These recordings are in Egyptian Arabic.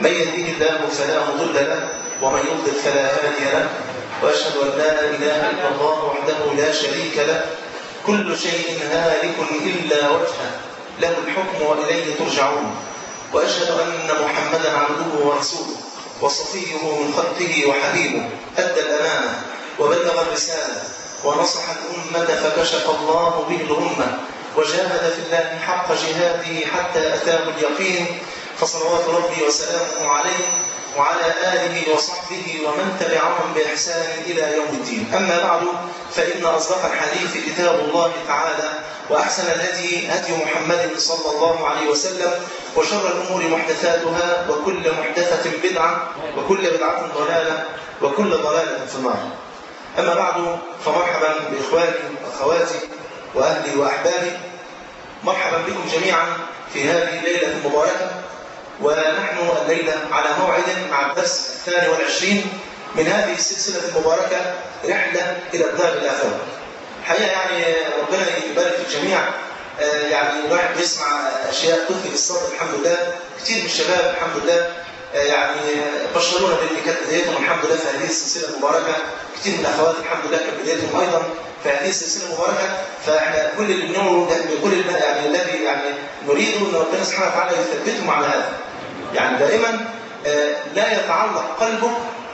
من يهده الله فلا مضل له ومن يضلل فلا هادي له واشهد ان لا اله الا الله وحده لا شريك له كل شيء هالك الا وجهه له الحكم واليه ترجعون واشهد ان محمدا عبده ورسوله وصفيه من خلقه وحبيبه ادى الامانه وبلغ الرساله ونصح الامه فكشف الله به الغمه وجاهد في الله حق جهاده حتى اتاه اليقين فصلوات ربي وسلامه عليه وعلى آله وصحبه ومن تبعهم بإحسان إلى يوم الدين أما بعد فإن أصدق الحديث كتاب الله تعالى وأحسن الهدي هدي محمد صلى الله عليه وسلم وشر الأمور محدثاتها وكل محدثة بدعة وكل بدعة ضلالة وكل ضلالة في النار أما بعد فمرحبا بإخواني وأخواتي وأهلي وأحبابي مرحبا بكم جميعا في هذه الليلة المباركة ونحن الليلة على موعد مع الدرس الثاني والعشرين من هذه السلسلة المباركة رحلة إلى الدار الآخرة حقيقة يعني ربنا يبارك في الجميع يعني الواحد بيسمع أشياء تثري الصدر الحمد لله كثير من الشباب الحمد لله يعني بشرونا باللي كانت بدايتهم الحمد لله في هذه السلسلة المباركة كثير من الأخوات الحمد لله كانت بدايتهم أيضا في هذه السلسلة المباركة فاحنا كل اللي بنقوله كل يعني الذي يعني نريده ان ربنا سبحانه وتعالى يثبتهم على هذا يعني دائما لا يتعلق قلبك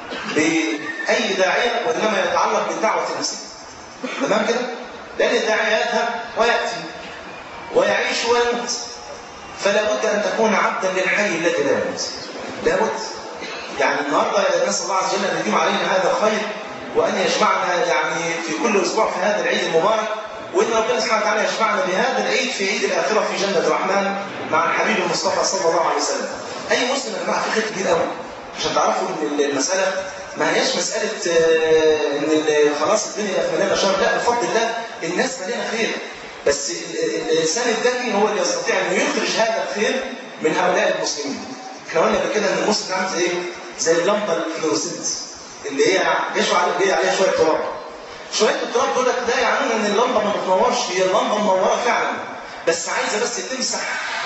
بأي داعية وإنما يتعلق بالدعوة نفسها تمام كده؟ لأن الداعية يذهب ويأتي ويعيش ويموت فلا بد أن تكون عبدا للحي الذي لا يموت لا بد يعني النهارده نسأل الله عز وجل أن يديم علينا هذا الخير وأن يجمعنا يعني في كل أسبوع في هذا العيد المبارك وإن ربنا سبحانه وتعالى يجمعنا بهذا العيد في عيد الآخرة في جنة الرحمن مع الحبيب المصطفى صلى الله عليه وسلم أي مسلم يا جماعة في خير كبير قوي عشان تعرفوا ان المسألة ما هياش مسألة ان خلاص الدنيا مليانة شر لا بفضل الله الناس مليانة خير بس الإنسان الذكي هو اللي يستطيع أن يخرج هذا الخير من هؤلاء المسلمين احنا قلنا قبل كده ان المسلم عامل زي ايه؟ زي اللمبة الفلوروسنت اللي هي يشوع عليها عليها شوية تراب شوية التراب دول ده يعنون ان اللمبة ما بتنورش هي اللمبة منورة فعلا بس عايزة بس تمسح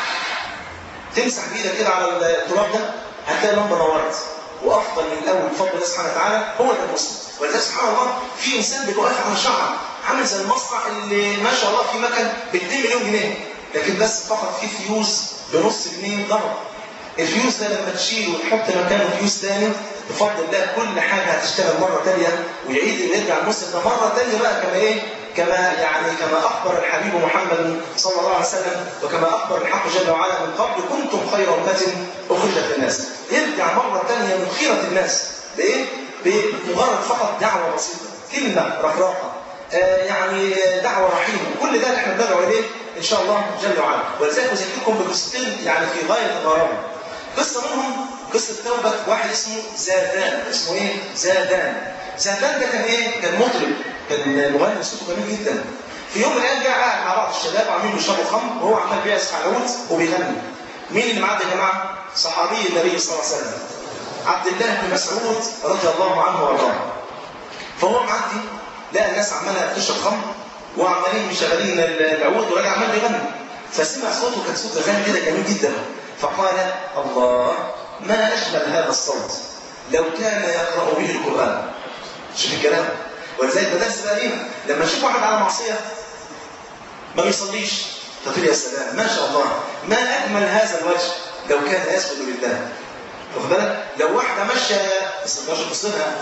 تمسح بايدك كده على التراب ده هتلاقي اللمبه نورت وافضل من الاول بفضل الله سبحانه وتعالى هو ده المسلم ولذلك سبحان الله في انسان بيبقى واقف على شعر عامل زي المصنع اللي ما شاء الله في مكن ب 2 مليون جنيه لكن بس فقط في فيوز بنص جنيه ضرب الفيوز ده لما تشيله وتحط مكانه فيوز ثاني بفضل الله كل حاجه هتشتغل مره ثانيه ويعيد ويرجع المسلم ده مره ثانيه بقى كما ايه كما يعني كما اخبر الحبيب محمد صلى الله عليه وسلم وكما اخبر الحق جل وعلا من قبل كنتم خير امه اخرجت للناس يرجع مره ثانيه من خيره الناس بايه؟ بمجرد فقط دعوه بسيطه كلمه رفراقه آه يعني دعوه رحيمه كل ده اللي احنا بندعو اليه ان شاء الله جل وعلا ولذلك اذكركم بقصتين يعني في غايه الغرابه قصه منهم قصه توبه واحد اسمه زادان اسمه ايه؟ زادان زادان ده كان ايه؟ كان مطرب كان مغني صوته جميل جدا في يوم من الايام جه قاعد مع بعض الشباب عاملين بيشربوا خمر وهو عمال بيعزف على العود وبيغني مين اللي معاه يا جماعه؟ صحابي النبي صلى الله عليه وسلم عبد الله بن مسعود رضي الله عنه وارضاه فهو معدي لقى الناس عماله تشرب خمر وعمالين مشغلين العود وراجع عمال بيغني فسمع صوته كان صوت غني كده جميل جدا فقال الله ما اجمل هذا الصوت لو كان يقرا به القران شوف الكلام ولذلك ده درس بقى لينا لما نشوف واحد على معصيه ما بيصليش تقول يا سلام ما شاء الله ما اجمل هذا الوجه لو كان يسجد لله واخد بالك لو واحده ماشيه بس ما تقدرش تصلها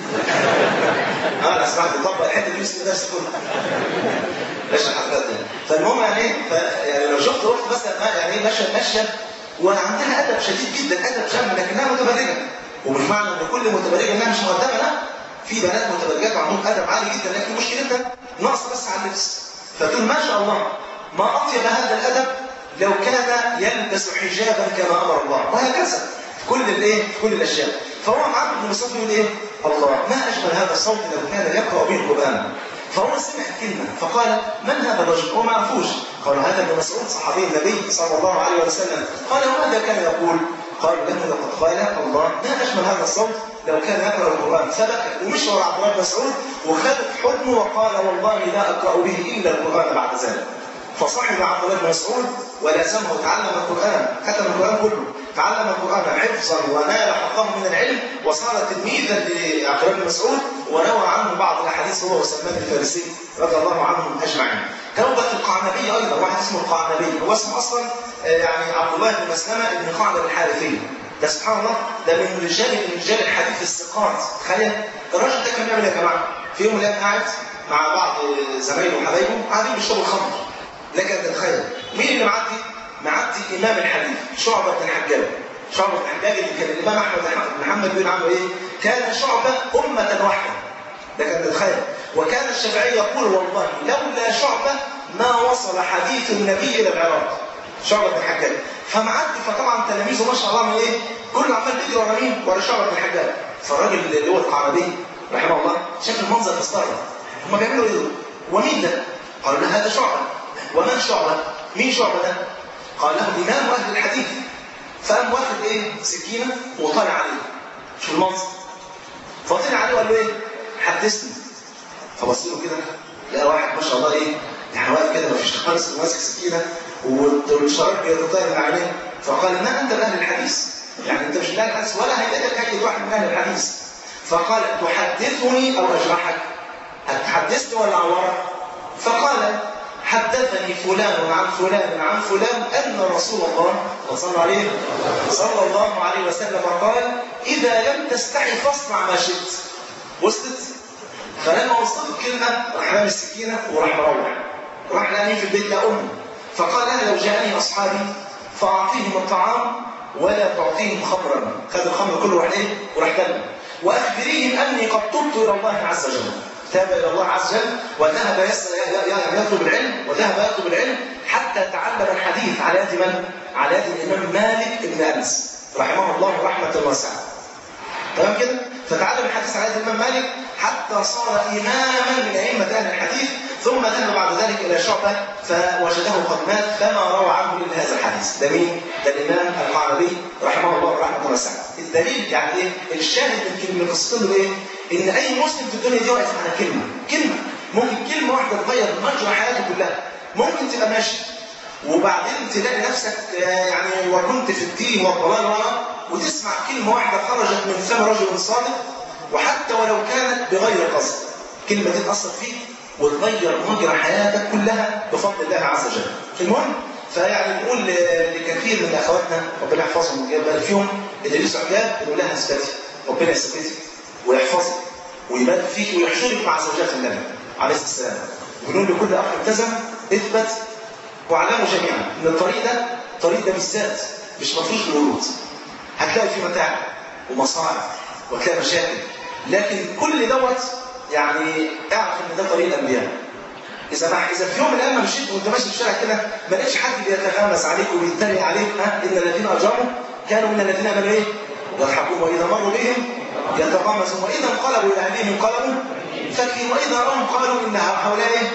اه انا سمعت بيطبق الحته دي بس الدرس كله ماشي الحلقات دي فالمهم يعني ايه يعني لو شفت اخت مثلا يعني ايه ماشيه ماشيه وعندها ادب شديد جدا ادب جم لكنها متبرجه ومش معنى ان كل متبرجه انها مش مؤدبه لا في بنات متبرجات وعندهم ادب عالي جدا لكن مشكلتها ناقصه بس على اللبس فتقول ما شاء الله ما اطيب هذا الادب لو كان يلبس حجابا كما امر الله وهكذا في كل الايه في كل الاشياء فهو عبد بن مسعود يقول ايه الله ما اجمل هذا الصوت لو كان يقرا به القران فهو سمع الكلمه فقال من هذا الرجل هو ما عرفوش قال هذا ابن مسعود صحابي النبي صلى الله عليه وسلم قال وماذا كان يقول قالوا له لقد قال الله ما اجمل هذا الصوت لو كان يقرا القران فبكى ومشى ورا عبد الله بن مسعود وخد حضنه وقال والله لا اقرا به الا القران بعد ذلك فصحب عبد الله بن مسعود ولازمه وتعلم القران ختم القران كله تعلم القرآن حفظا ونال حقه من العلم وصار تلميذا لعبد الله بن مسعود وروى عنه بعض الأحاديث هو وسلمان الفارسي رضي الله عنهم أجمعين. توبة القعنبي أيضا واحد اسمه القعنبي هو اسمه أصلا آه، يعني عبد الله بن مسلمة بن قعنب الحارثي ده سبحان الله ده من رجال من رجال الحديث الثقات تخيل الراجل ده كان بيعمل ايه يا جماعه؟ في يوم من الايام قاعد مع بعض زمايله وحبايبه قاعدين بيشربوا الخمر لك ان تتخيل مين اللي معدي؟ معدي امام الحديث شعبه بن الحجاج شعبه بن الحجاج اللي كان الامام احمد بن محمد بن عنه ايه؟ كان شعبه امه واحده لك ان تتخيل وكان الشافعي يقول والله لولا شعبه ما وصل حديث النبي الى العراق شعبة بن الحجاج فمعدي فطبعا تلاميذه ما شاء الله من ايه كل عمال بيجري ورا مين ورا شعبة بن الحجاج فالراجل اللي هو القعنبي رحمه الله شاف المنظر فاستغرب هم بيعملوا ايه دول ومين ده قالوا له هذا شعبة ومن شعبة مين شعبة ده قال له امام اهل الحديث فقام واخد ايه سكينه وطالع عليه شوف المنظر فطلع عليه وقال له ايه حدثني فبص له كده لقى واحد ما شاء الله ايه يعني واقف كده ما فيش خالص ماسك سكينه والشراب بيتطاير من عينيه فقال ما انت من اهل الحديث يعني انت مش من اهل الحديث ولا هيئتك اي واحد من اهل الحديث فقال تحدثني او اجرحك هتحدثني ولا اعورك فقال حدثني فلان عن فلان عن فلان ان رسول الله صلى عليه صلى الله عليه وسلم قال اذا لم تستحي فاصنع ما شئت وصلت فلما وصلت الكلمه راح رامي السكينه وراح مروح راح لاني في البيت لامه فقال لها لو جاءني اصحابي فاعطيهم الطعام ولا تعطيهم خمرا خد الخمر كله وراح ايه وراح دم واخبريهم اني قد تبت الى الله عز وجل تاب الى الله عز وجل وذهب يطلب العلم وذهب يطلب العلم حتى تعلم الحديث على يد من؟ على يد الامام مالك بن انس رحمه الله رحمه واسعه. تمام كده؟ فتعلم الحديث على يد الامام مالك حتى صار اماما من ائمه اهل الحديث ثم ذهب بعد ذلك الى شعبه فوجده قد مات فما روى عنه الا هذا الحديث. ده مين؟ ده الامام القعنبي رحمه الله رحمه واسعه. الدليل يعني ايه؟ الشاهد من من قصته ايه؟ ان اي مسلم في الدنيا دي واقف على كلمه، كلمه ممكن كلمه واحده تغير مجرى حياته كلها. ممكن تبقى ماشي وبعدين تلاقي نفسك يعني وكنت في الدين والضلال ورا وتسمع كلمه واحده خرجت من فم رجل صادق وحتى ولو كانت بغير قصد. كلمه دي تاثر فيك وتغير مجرى حياتك كلها بفضل الله عز وجل. المهم فيعني نقول لكثير من اخواتنا ربنا يحفظهم ويبارك فيهم اللي لسه حجاب نقول لها اثبتي ربنا يثبتك ويحفظك ويبارك فيك ويحشرك مع زوجات النبي عليه السلام ونقول لكل اخ التزم اثبت واعلموا جميعا ان الطريق ده الطريق ده بالذات مش مفروش بالورود هتلاقي فيه متاعب ومصاعب وهتلاقي مشاكل لكن كل دوت يعني اعرف ان ده طريق الانبياء اذا ما اذا في يوم من الايام مشيت وانت ماشي في الشارع كده ما لقيتش حد بيتغمس عليك وبيتريق عليك ها ان الذين اجرموا كانوا من الذين عملوا ايه؟ يضحكون واذا مروا بهم يتغمسون واذا انقلبوا الى اهلهم انقلبوا فكهين واذا راهم قالوا ان هؤلاء ايه؟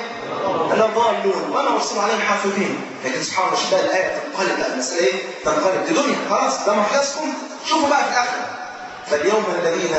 لضالون وما ارسلوا عليهم حافظين لكن سبحان الله شوف بقى الايه تنقلب بقى المساله ايه؟ تنقلب دي دنيا خلاص ده مخلصكم شوفوا بقى في الاخره فاليوم الذين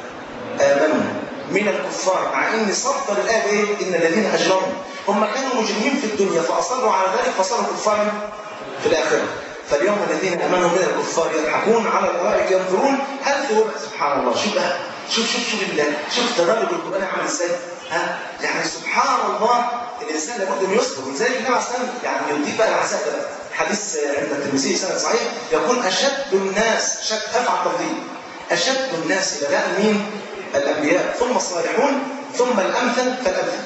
امنوا من الكفار مع ان صدر الايه ايه؟ ان الذين اجرموا هم كانوا مجرمين في الدنيا فاصروا على ذلك فصاروا كفارا في الاخره فاليوم الذين امنوا من الكفار يضحكون على الارائك ينظرون هل ثوب سبحان الله شوف بقى شوف شوف شوف الله شوف تدرج القران عامل ازاي ها يعني سبحان الله الانسان لابد ان يصبر ولذلك النبي عليه الصلاه يعني يضيف بقى العذاب ده حديث عند الترمذي سنه صحيح يقول اشد الناس شد افعل تفضيل اشد الناس بلاء مين؟ الانبياء ثم الصالحون ثم الامثل فالامثل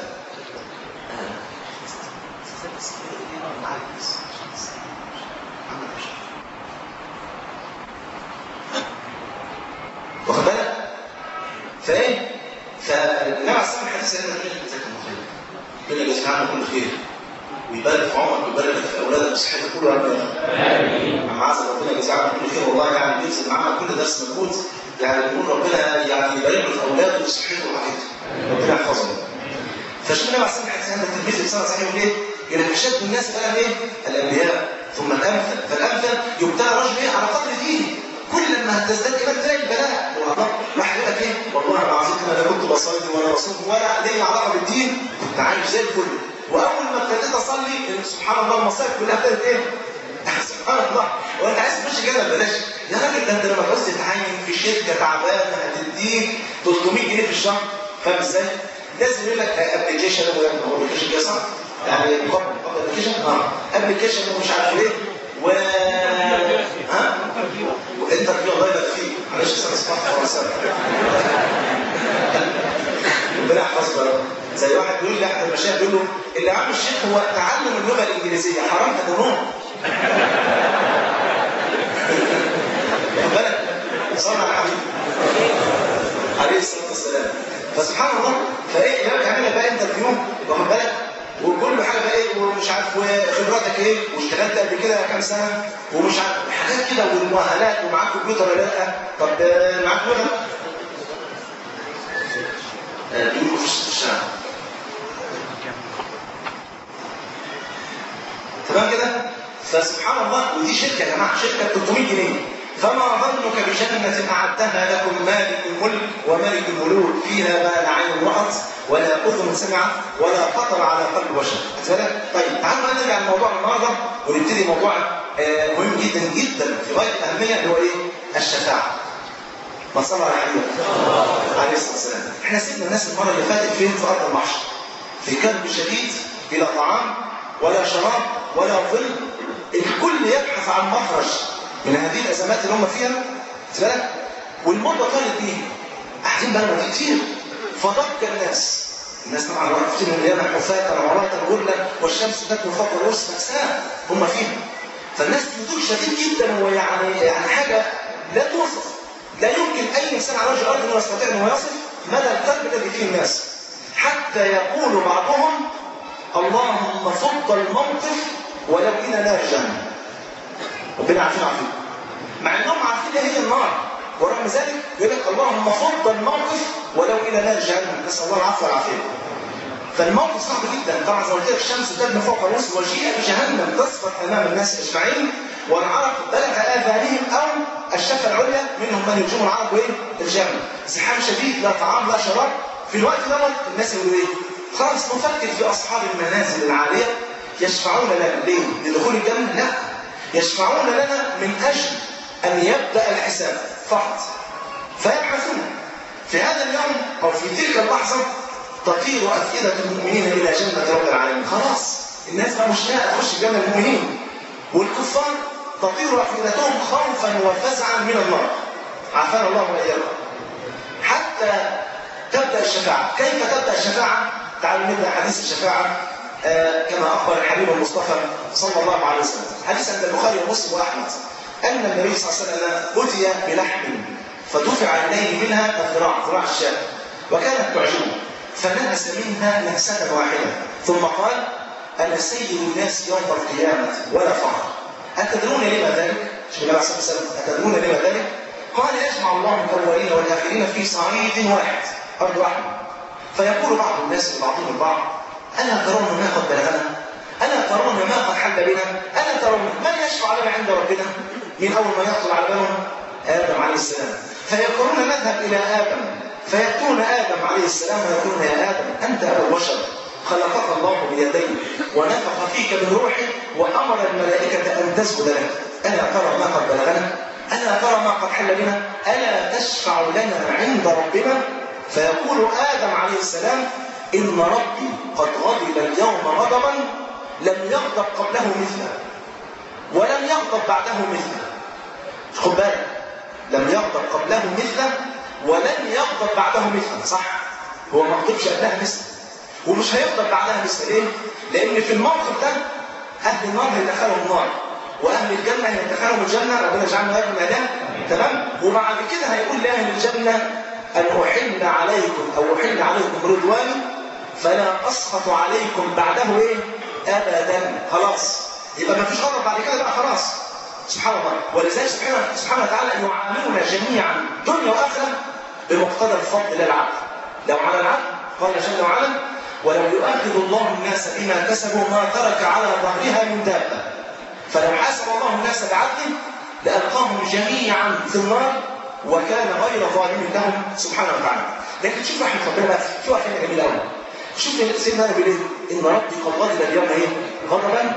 واخد بالك؟ فايه؟ فالنبي عليه الصلاه الحديث هنا بيقول لك جزاك الله خير. ربنا يجزيك عنه كل خير. ويبارك في عمرك ويبارك في اولادك وصحتك كله يا رب عم عزل ربنا يجزيك عنه كل خير والله يعني بيبذل معانا كل درس مجهود يعني بنقول ربنا يعني يبارك له في اولاده وصحته وحياته. ربنا يحفظهم. فشوف النبي عليه الصلاه والسلام عند التلميذ بسنه صحيح يقول ايه؟ يقول لك اشد الناس بقى ايه؟ الانبياء ثم الامثل فالامثل يبتلى الرجل ايه؟ على قدر دينه كل ما هتزداد ايمان تلاقي البلاء والله راح يقول لك ايه؟ والله العظيم انا لا كنت بصلي ولا بصوم ولا لي علاقه بالدين كنت عايش زي الفل واول ما ابتديت اصلي سبحان الله المصائب كلها ابتدت ايه؟ تحصل سبحان الله هو انت عايز تخش جنه ببلاش يا راجل ده انت لما تعوز تتعين في شركه تعبانه هتديك 300 جنيه في الشهر فاهم ازاي؟ لازم يقول لك ابلكيشن هو ابلكيشن كده صح؟ يعني مقابل مقابل ابلكيشن اه ابلكيشن ومش عارف ايه و ها؟ وانترفيو الله يبارك فيك معلش انا اسمع خلاص ربنا يحفظك يا رب زي واحد بيقول لي احد المشايخ بيقول له اللي عامل الشيخ هو تعلم اللغه الانجليزيه حرام تدرون خد بالك صلى على الحبيب عليه الصلاه والسلام فسبحان الله فايه يا تعمل لك بقى انترفيو واخد بالك وكل حاجه بقى ايه ومش عارف وخبراتك ايه واشتغلت قبل كده كام سنه ومش عارف حاجات كده والمؤهلات ومعاك كمبيوتر ولا لا طب معاك لغه بيقولوا في الشارع تمام كده فسبحان الله ودي شركه يا جماعه شركه 300 جنيه فما ظنك بجنة أعدها لكم مالك الملك وملك الملوك فيها ما لا عين رأت ولا أذن سمعت ولا خطر على قلب بشر طيب تعالوا بقى نرجع لموضوع النهارده ونبتدي موضوع آه مهم جدا جدا في غاية الأهمية اللي هو إيه؟ الشفاعة. ما صلى على حبيبك عليه الصلاة والسلام. إحنا سيبنا الناس المرة اللي فاتت فين في أرض المحشر. في كرب شديد بلا طعام ولا شراب ولا ظل الكل يبحث عن مخرج من هذه الازمات اللي هم فيها بالك والمده طالت بيهم قاعدين بقى لهم كتير فضج الناس الناس طبعا واقفين من اليمن حفاة عراة غرلا والشمس تتلو فوق الرؤوس مأساة هم فيها فالناس بتدوك شديد جدا ويعني يعني حاجه لا توصف لا يمكن اي انسان على وجه الارض انه يستطيع انه يصف مدى القلب الذي فيه الناس حتى يقول بعضهم اللهم فض الموقف ولو الى نار جهنم ربنا عارفين عارفين مع انهم عارفين ايه هي النار ورغم ذلك يقول لك اللهم فض الموقف ولو الى نار جهنم نسال الله العفو والعافيه فالموقف صعب جدا طبعا زي ما قلت لك الشمس تبنى فوق الرؤوس وجيء بجهنم تسقط امام الناس اجمعين والعرق بلغ اذانهم او الشفه العليا منهم من يلجم العرق وايه؟ الجنه زحام شديد لا طعام لا شراب في الوقت دوت الناس يقولوا ايه؟ خلاص نفكر في اصحاب المنازل العاليه يشفعون لنا ليه؟ لدخول الجنه؟ لا يشفعون لنا من اجل ان يبدا الحساب فقط فيبحثون في هذا اليوم او في تلك اللحظه تطير افئده المؤمنين الى جنه رب العالمين خلاص الناس بقى مشتاقه تخش جنه المؤمنين والكفار تطير افئدتهم خوفا وفزعا من النار عافانا الله واياكم حتى تبدا الشفاعه كيف تبدا الشفاعه تعالوا نبدا حديث الشفاعه آه كما اخبر الحبيب المصطفى صلى الله عليه وسلم حديث عند البخاري ومسلم واحمد ان النبي صلى الله عليه وسلم اتي بلحم فدفع اليه منها الذراع ذراع الشاة وكانت تعجبه فنهس منها نهسة واحدة ثم قال أنا سيد الناس يوم القيامة ولا فخر أتدرون لما ذلك؟ شوف النبي صلى الله عليه وسلم أتدرون لما ذلك؟ قال يجمع الله الأولين والآخرين في صعيد واحد أرض واحدة فيقول بعض الناس لبعضهم البعض ألا ترون ما قد بلغنا؟ ألا ترون ما قد حل بنا؟ ألا ترون من يشفع لنا عند ربنا؟ من أول ما يخطر على بالهم آدم عليه السلام فيقولون نذهب إلى آدم فيأتون آدم عليه السلام ويقولون يا آدم أنت أبو البشر خلقك الله بيديه ونفخ فيك من روحه وأمر الملائكة أن تسجد لك ألا ترى ما قد بلغنا ألا ترى ما قد حل بنا ألا تشفع لنا عند ربنا فيقول آدم عليه السلام إن ربي قد غضب اليوم غضبا لم يغضب قبله مثله ولم يغضب بعده مثله خد بالك لم يغضب قبله مثله ولن يغضب بعده مثله صح هو ما غضبش قبلها مثله ومش هيغضب بعدها مثله ليه؟ لأن في الموقف ده أهل النار هيدخلهم النار وأهل الجنة هيدخلهم الجنة ربنا يجعلنا وإياكم أهلها تمام؟ وبعد كده هيقول لأهل الجنة أن أحل عليكم أو أحل عليكم رضواني فلا أسخط عليكم بعده إيه؟ أبدا خلاص يبقى ما فيش غضب بعد كده بقى خلاص سبحان الله ولذلك سبحانه سبحانه وتعالى يعاملنا جميعا دنيا واخره بمقتضى الفضل للعبد لو على العبد قال جل وعلا ولو يؤاخذ الله الناس بما كسبوا ما ترك على ظهرها من دابه فلو حاسب الله الناس بعدل لالقاهم جميعا في النار وكان غير ظالم لهم سبحانه وتعالى لكن شوف رحمه ربنا بقى شوف رحمه جميله قوي شوف سيدنا النبي بيقول ان ربي قد غضب اليوم ايه غضبا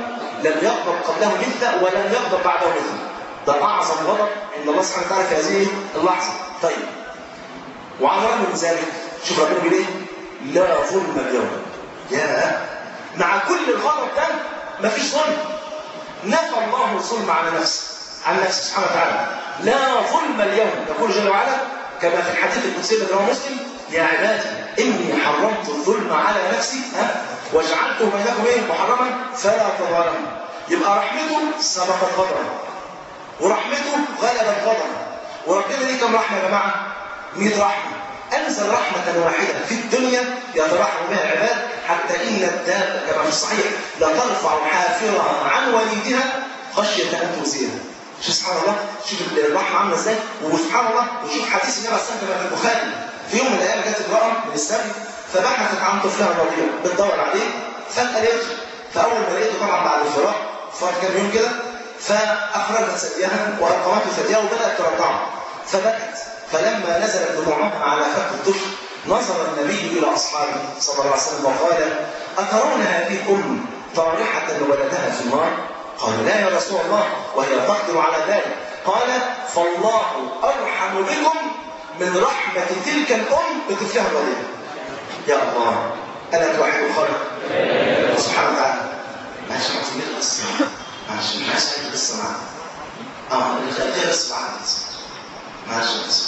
لم يغضب قبله مثله ولن يغضب بعده مثله ده اعظم غضب عند الله سبحانه وتعالى في هذه اللحظه طيب وعلى الرغم من ذلك شوف ربنا بيقول ايه لا ظلم اليوم يا مع كل الغضب ده مفيش ظلم نفى الله الظلم على نفسه عن نفسه سبحانه وتعالى لا ظلم اليوم يقول جل وعلا كما في الحديث القدسي الذي رواه مسلم يا عبادي اني حرمت الظلم على نفسي ها وجعلته بينكم ايه محرما فلا تظالموا يبقى رحمته سبقت غضبه ورحمته غلبت غضبه وربنا ليه كم رحمه يا جماعه 100 رحمه انزل رحمه واحده في الدنيا يترحم بها العباد حتى ان الدابه كما في الصحيح لترفع حافرها عن وليدها خشيه ان تؤذيها شوف سبحان الله شوف الرحمه عامله ازاي وسبحان الله وشوف حديث النبي صلى الله عليه وسلم في البخاري في يوم من الايام جت امراه من السبي فبحثت عن طفلها الرضيع بتدور عليه فجاه لقيته فاول ما لقيته طبعا بعد الفراق فات كام يوم كده فاخرجت ثديها والقمت ثديها وبدات ترضعه فبكت فلما نزلت دموعها على فك الطفل نظر النبي الى اصحابه صلى الله عليه وسلم وقال اترون هذه الام طارحه ولدها في النار قال لا يا رسول الله وهي تقدر على ذلك قال فالله ارحم بكم من رحمه تلك الام بطفلها الرضيع يا الله الا توحد الخلق سبحانه وتعالى معلش ما تقول بس معلش مش عايز اقول بس معانا اه خليها بس معانا معلش بس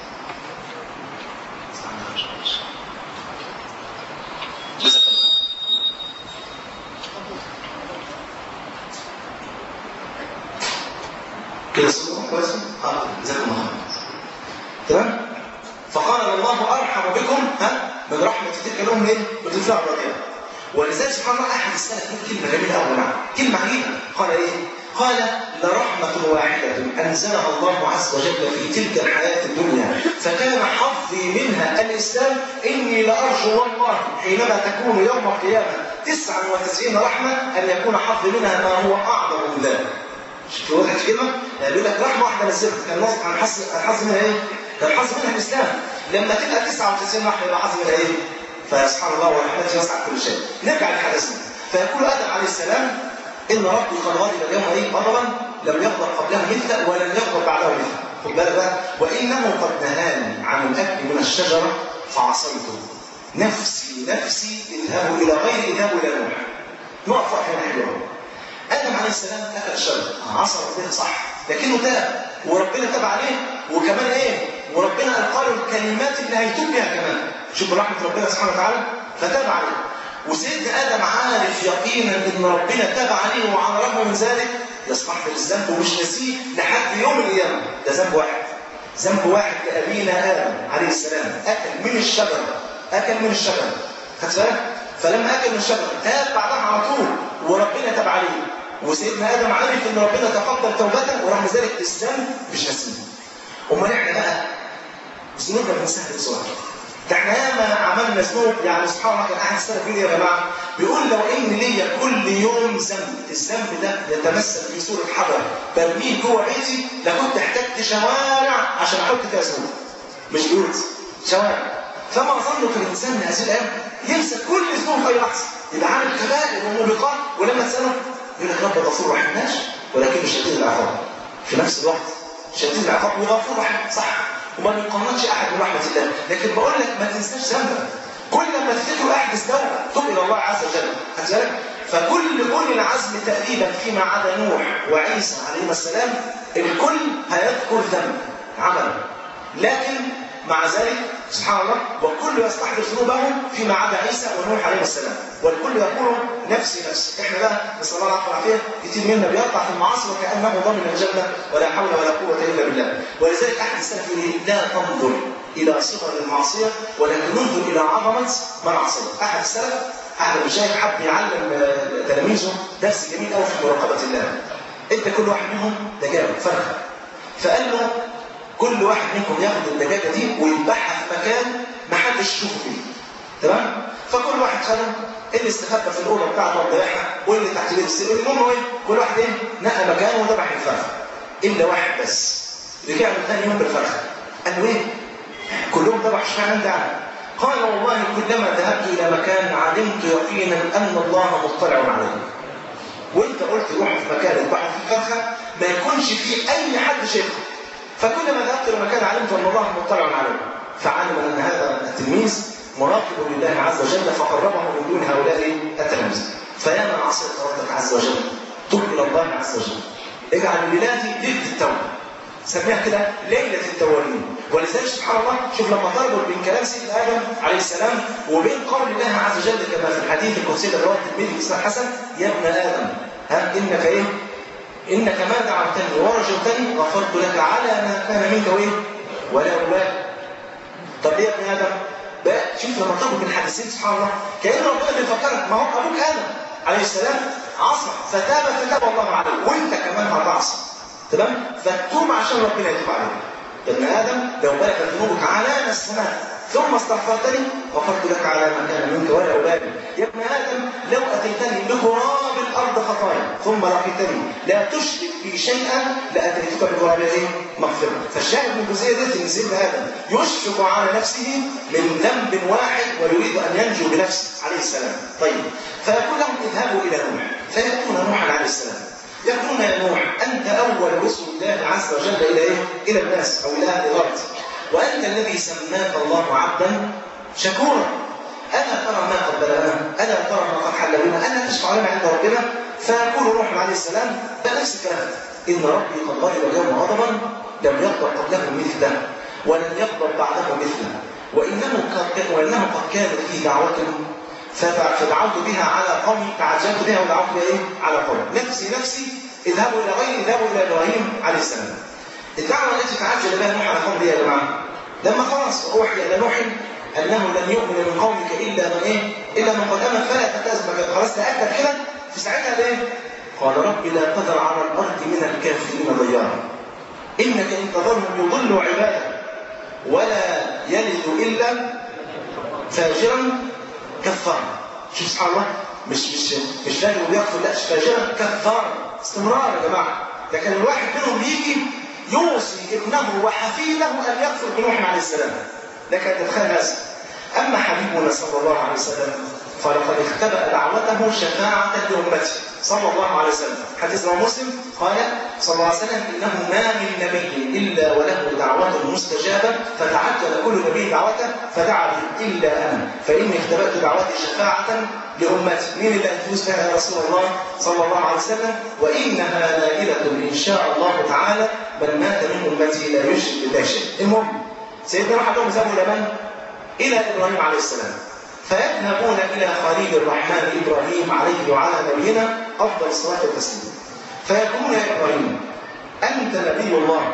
جزاك الله كده الصوت كويس؟ اه جزاك الله خير تمام؟ فقال الله ارحم بكم ها من رحمه تلك الام ايه؟ بطفلها الرضيع ولذلك سبحان الله احد السلف يقول كلمه جميله قوي معاه كلمه عجيبه قال ايه؟ قال لرحمة واحدة أنزلها الله عز وجل في تلك الحياة الدنيا فكان حظي منها الإسلام إني لأرجو والله حينما تكون يوم القيامة 99 رحمة أن يكون حظي منها ما هو أعظم من ذلك شوف واضح الكلمة؟ يعني بيقول لك رحمة واحدة نزلت كان نصب عن حظ الحظ منها إيه؟ كان حظ منها الإسلام لما تبقى 99 رحمة يبقى حظ منها إيه؟ فسبحان الله ورحمته وسع كل شيء نرجع لحدثنا فيقول آدم عليه السلام إن ربي قد غضب اليوم إيه غضبا لم يغضب قبله مثله ولن يغضب بعده مثله خد بالك بقى وإنه قد نهاني عن الأكل من الشجرة فعصيته نفسي نفسي اذهبوا إلى غير اذهبوا إلى نوح نقف هنا حلوة آدم عليه السلام أكل الشجرة عصى ربنا صح لكنه تاب وربنا تاب عليه وكمان إيه وربنا ألقى له الكلمات اللي هيتوب بها كمان شوف رحمة ربنا سبحانه وتعالى فتاب عليه وسيدنا ادم عارف يقينا ان ربنا تاب عليه وعلى الرغم من ذلك يستغفر الذنب ومش ناسيه لحد يوم القيامه ده ذنب واحد ذنب واحد لابينا ادم عليه السلام اكل من الشجره اكل من الشجره خدت بالك فلما اكل من الشجره تاب بعدها على طول وربنا تاب عليه وسيدنا ادم عارف ان ربنا تقبل توبته ورغم ذلك الذنب مش ناسيه امال احنا بقى ذنوبنا بنسهل بسرعه ده احنا ياما عملنا ذنوب يعني سبحان الله كان احد السلف بيقول يا جماعه بيقول لو ان ليا كل يوم ذنب الذنب ده يتمثل في صوره حجر برميه جوه بيتي لكنت احتجت شوارع عشان احط فيها ذنوب مش بيوت شوارع فما اظن في الانسان هذه الايام ينسى كل ذنوب في اي لحظه يبقى عامل كبائر وموبقات ولما تساله يقول لك رب غفور رحيم ماشي ولكنه شديد العقاب في نفس الوقت شديد العقاب وغفور رحيم صح وما بيقارنش احد برحمه الله لكن بقول لك ما تنساش ذنبك كل ما تفتكر احدث توبه تب الى الله عز وجل خدت بالك فكل اولي العزم تقريبا فيما عدا نوح وعيسى عليهما السلام الكل هيذكر ذنب عمل لكن مع ذلك سبحان الله والكل يستحضر ذنوبهم فيما عدا عيسى ونوح عليه السلام والكل يقول نفسي نفسي احنا بقى نسال الله العافيه والعافيه كتير منا بيقطع في المعاصي وكانه ضامن الجنه ولا حول ولا قوه الا بالله ولذلك احد السلف يقول لا تنظر الى صغر المعصيه ولكن انظر الى عظمه من عصيه احد السلف احد المشايخ حب يعلم تلاميذه درس جميل قوي في مراقبه الله انت كل واحد منهم دجاجه فرخه فقال له كل واحد منكم ياخد الدجاجه دي ويذبحها في مكان ما حدش يشوفه فيه تمام فكل واحد خدها اللي استخبى في الاوضه بتاعته وذبحها واللي تحت بيت السرير المهم ايه كل واحد ايه نقى مكانه وذبح الفرخه الا واحد بس رجع له ثاني يوم بالفرخه قال له ايه كلهم ذبحوا اشمعنى انت عارف قال والله كلما ذهبت الى مكان علمت يقينا ان الله مطلع عليه وانت قلت روح في مكان البحر في فرخه ما يكونش فيه اي حد شايفه فكلما ذهبت لمكان علمت ان الله مطلع عليه فعلم ان هذا التلميذ مراقب لله عز وجل فقربه من دون هؤلاء التلاميذ فيا من عصيت ربك عز وجل تب الى الله عز وجل اجعل الليله دي ليله التوبه سميها كده ليله التوابين ولذلك سبحان الله شوف لما تربط بين كلام سيدنا ادم عليه السلام وبين قول الله عز وجل كما في الحديث القدسي الذي رواه الترمذي باسناد حسن يا ابن ادم ها انك ايه؟ انك ما دعوتني ورجوتني غفرت لك على ما كان منك وايه؟ ولا ابالي طب ليه يا ابن ادم؟ بقى شوف لما تربط بين الحديثين سبحان الله كان ربنا بيفكرك ما هو ابوك ادم عليه السلام عصى فتاب فتاب الله عليه وانت كمان هتعصى تمام؟ فتوب عشان ربنا يتوب عليك ابن ادم لو بلغت ذنوبك على السماء ثم استغفرتني غفرت لك على ما كان منك ولا ابالي يا ابن ادم لو اتيتني بغراب الارض خطايا ثم لقيتني لا تشرك بي شيئا لاتيتك بغراب ايه؟ مغفره فالشاهد من الجزئيه دي ان سيدنا ادم يشفق على نفسه من ذنب واحد ويريد ان ينجو بنفسه عليه السلام طيب فيقول لهم اذهبوا الى نوح فياتون نوحا عليه السلام يقولون يا نوح أنت أول رسل الله عز وجل إلى إيه؟ إلى الناس أو إلى أهل الأرض وأنت الذي سماك الله عبدا شكورا ألا ترى ما قد بلغنا ألا ترى ما قد حل بنا ألا تشفع لنا عند ربنا فيقول نوح عليه السلام ده نفس الكلام إن ربي قد غضب اليوم غضبا لم يغضب قبله مثله ولن يغضب بعده مثله وإنه قد وإنه قد كانت في دعوتهم فدعوت بها على قومي فعجلت بها ودعوت بها ايه؟ على قومي نفسي نفسي اذهبوا الى غيري اذهبوا الى ابراهيم عليه السلام الدعوه التي تعجل بها نوح على قومه يا جماعه لما خلاص اوحي الى نوح انه لن يؤمن من قومك الا من ايه؟ الا من قد امن فلا تتازم خلاص تاكد كده في ساعتها ليه؟ قال رب لا تذر على الارض من الكافرين ضيارا انك ان تذرهم يضلوا عبادك ولا يلد الا فاجرا كفار شوف سبحان الله مش مش مش راجل وبيغفر لا فاجرا كفار استمرار يا جماعه لكن الواحد منهم يجي يوصي ابنه وحفيده ان يغفر بنوح عليه السلام لك ان تتخيل هذا اما حبيبنا صلى الله عليه وسلم فلقد اختبأ دعوته شفاعة لأمته صلى الله عليه وسلم حديث رواه مسلم قال صلى الله عليه وسلم إنه ما من نبي إلا وله دعوة مستجابة فتعجل كل نبي دعوته فدعا به إلا أنا فإني اختبأت دعوتي شفاعة لأمتي مين اللي هتفوز بها يا رسول الله صلى الله عليه وسلم وإنها نائلة إن شاء الله تعالى من مات من أمتي لا يشرك بالله شيء المهم سيدنا راح لهم ذهبوا إلى من؟ إلى إبراهيم عليه السلام فيذهبون إلى خليل الرحمن إبراهيم عليه وعلى نبينا أفضل الصلاة والتسليم فيقولون يا إبراهيم أنت نبي الله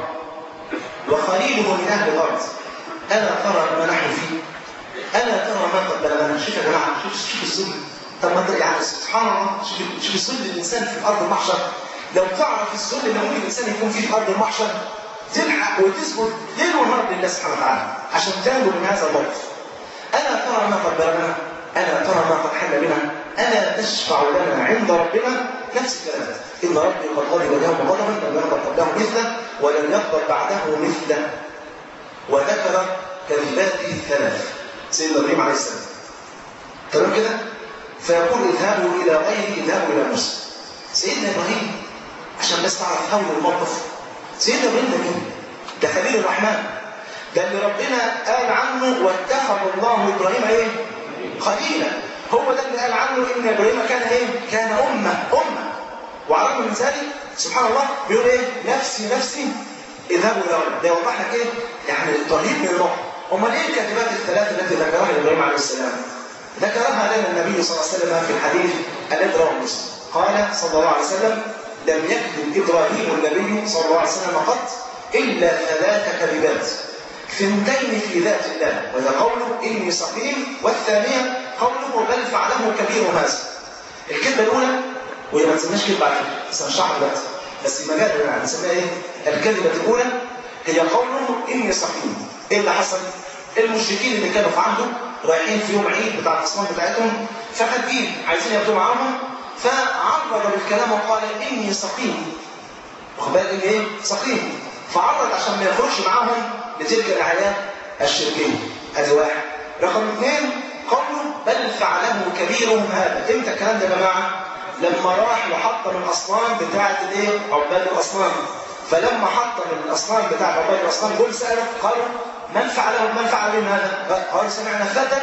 وخليله من أهل الأرض ألا ترى ما نحن فيه ألا ترى ما قد بلغنا شوف يا جماعة شوف شوف الظلم طب ما انت يعني سبحان الله شوف شوف الظلم الإنسان في أرض المحشر لو تعرف الظلم اللي ممكن الإنسان يكون فيه في أرض المحشر تلحق وتثبت ليل ونهار لله سبحانه وتعالى عشان تنجو من هذا الموقف ألا ترى ما قد بلغنا ألا ترى ما قد حل بنا ألا تشفع لنا عند ربنا نفس الكلام إن ربي قد غضب اليوم غضبا لم يغضب قبله مثله ولم يغضب بعده مثله وذكر كلماته الثلاث سيدنا إبراهيم عليه السلام تمام كده فيقول اذهبوا إلى غيري اذهبوا إلى موسى سيدنا إبراهيم عشان بس تعرف هول الموقف سيدنا إبراهيم ده مين؟ ده خليل الرحمن ده اللي ربنا قال عنه واتخذ الله ابراهيم ايه؟ خليلا هو ده اللي قال عنه ان ابراهيم كان ايه؟ كان امه امه وعلى الرغم من ذلك سبحان الله بيقول ايه؟ نفسي نفسي اذهبوا الى رب ده يوضح لك ايه؟ يعني الترهيب من الروح امال ايه الكلمات الثلاث التي ذكرها ابراهيم عليه السلام؟ ذكرها لنا النبي صلى الله عليه وسلم في الحديث الذي رواه مسلم قال صلى الله عليه وسلم لم يكذب ابراهيم النبي صلى الله عليه وسلم قط الا ثلاث كذبات ثنتين في ذات الله وهي قوله إني سقيم والثانية قوله بل فعله كبير هذا الكلمة الأولى وهي ما تسميش كلمة على فكرة بس هنشرحها دلوقتي بس مجال يعني نسميها إيه؟ الكلمة الأولى هي قوله إني سقيم إيه اللي حصل؟ المشركين اللي كانوا في عهده رايحين في يوم عيد بتاع الأصنام بتاعتهم فخارجين عايزين ياخدوا معاهم فعرض بالكلام وقال إني سقيم واخد بالك إني إيه؟ سقيم فعرض عشان ما يخرجش معاهم لتلك الأعياد الشركية هذا واحد رقم اثنين قوله بل فعله كبيرهم هذا امتى الكلام ده يا جماعة لما راح وحط من الاصنام بتاعه الايه عباد الاصنام فلما حط من الاصنام بتاعه عباد الاصنام دول سالوا قالوا من فعله من فعل بهم هذا؟ قالوا سمعنا فتى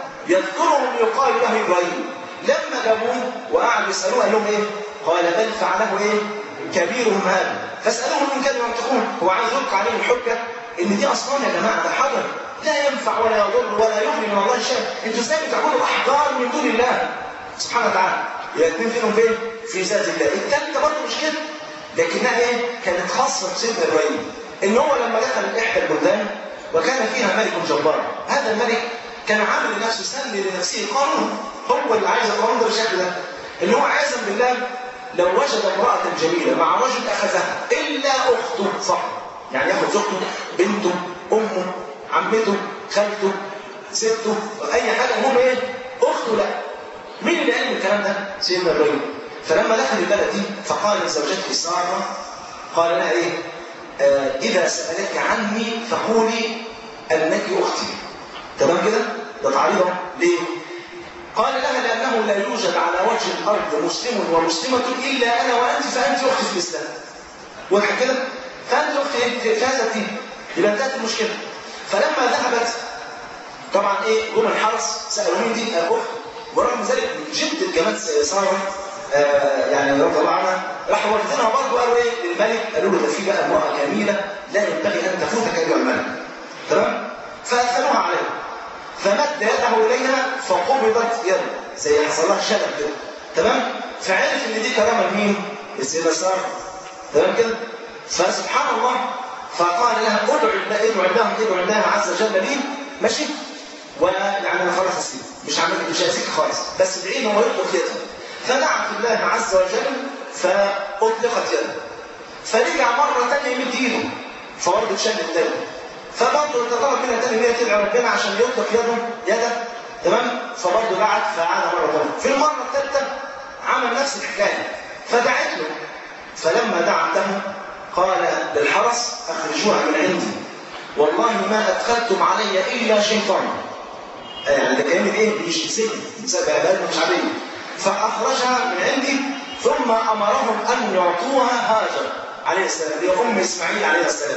يذكرهم يقال له ابراهيم لما جابوه وقعدوا يسالوه قال لهم ايه؟ قال بل فعله ايه؟ كبيرهم هذا فاسالوهم ان كانوا ينطقون هو عايز يلقى عليهم الحجه ان دي اصنام يا جماعه ده حجر لا ينفع ولا يضر ولا يغني من الله شيء انتوا ازاي بتعبدوا احجار من دون الله سبحانه وتعالى يبقى الاثنين فيهم فين؟ في ذات الله الثالثه برضه مش كده لكنها ايه؟ كانت خاصه بسيدنا ابراهيم ان هو لما دخل احدى البلدان وكان فيها ملك جبار هذا الملك كان عامل لنفسه سن لنفسه قانون هو اللي عايز القانون ده بالشكل ده اللي هو عايزا بالله لو وجد امرأة جميلة مع رجل أخذها إلا أخته صح يعني ياخد زوجته بنته أمه عمته خالته سته أي حاجة المهم إيه أخته لا مين اللي قال الكلام ده؟ سيدنا إبراهيم فلما دخل البلد دي فقال لزوجته سارة قال لها إيه؟ آه إذا سألك عني فقولي أنك أختي تمام كده؟ ده تعريضه ليه؟ قال لها لأنه لا يوجد على وجه الأرض مسلم ومسلمة إلا أنا وأنت فأنت أختي في الإسلام واضح كده؟ فأنت أختي في هذا الدين يبقى انتهت المشكلة فلما ذهبت طبعا إيه جم الحرس سألوا مين دي أخت ورغم ذلك جد جمال سارة آه يعني رضي الله عنها راحوا واخدينها برضه قالوا ايه للملك قالوا له ده في بقى امراه جميله لا ينبغي ان تفوتك ايها الملك تمام فادخلوها عليه فمد يده اليها فقبضت يده زي حصل لها شلل كده تمام فعرف ان دي كرامه لمين؟ للسيده ساره تمام كده فسبحان الله فقال لها ادعو ادعو الله ادعو الله عز وجل لي ماشي ويعني انا خلاص اسيب مش عامل مش هسيب خالص بس ادعي هو يطلق يده فدعت الله عز وجل فاطلقت يده فرجع مره ثانيه يمد ايده فبرضه اتشل تاني فبرضه تطلب منها تاني ان هي تدعي ربنا عشان يطلق يده يده تمام فبرضه دعت فعاد مره ثانيه في المره الثالثه عمل نفس الحكايه فدعت له فلما دعته قال للحرس اخرجوها من عندي والله ما ادخلتم علي الا شيطان يعني ده كلمه ايه مش سجن بسبب عباده مش عاديه فاخرجها من عندي ثم امرهم ان يعطوها هاجر عليه السلام هي ام اسماعيل عليه السلام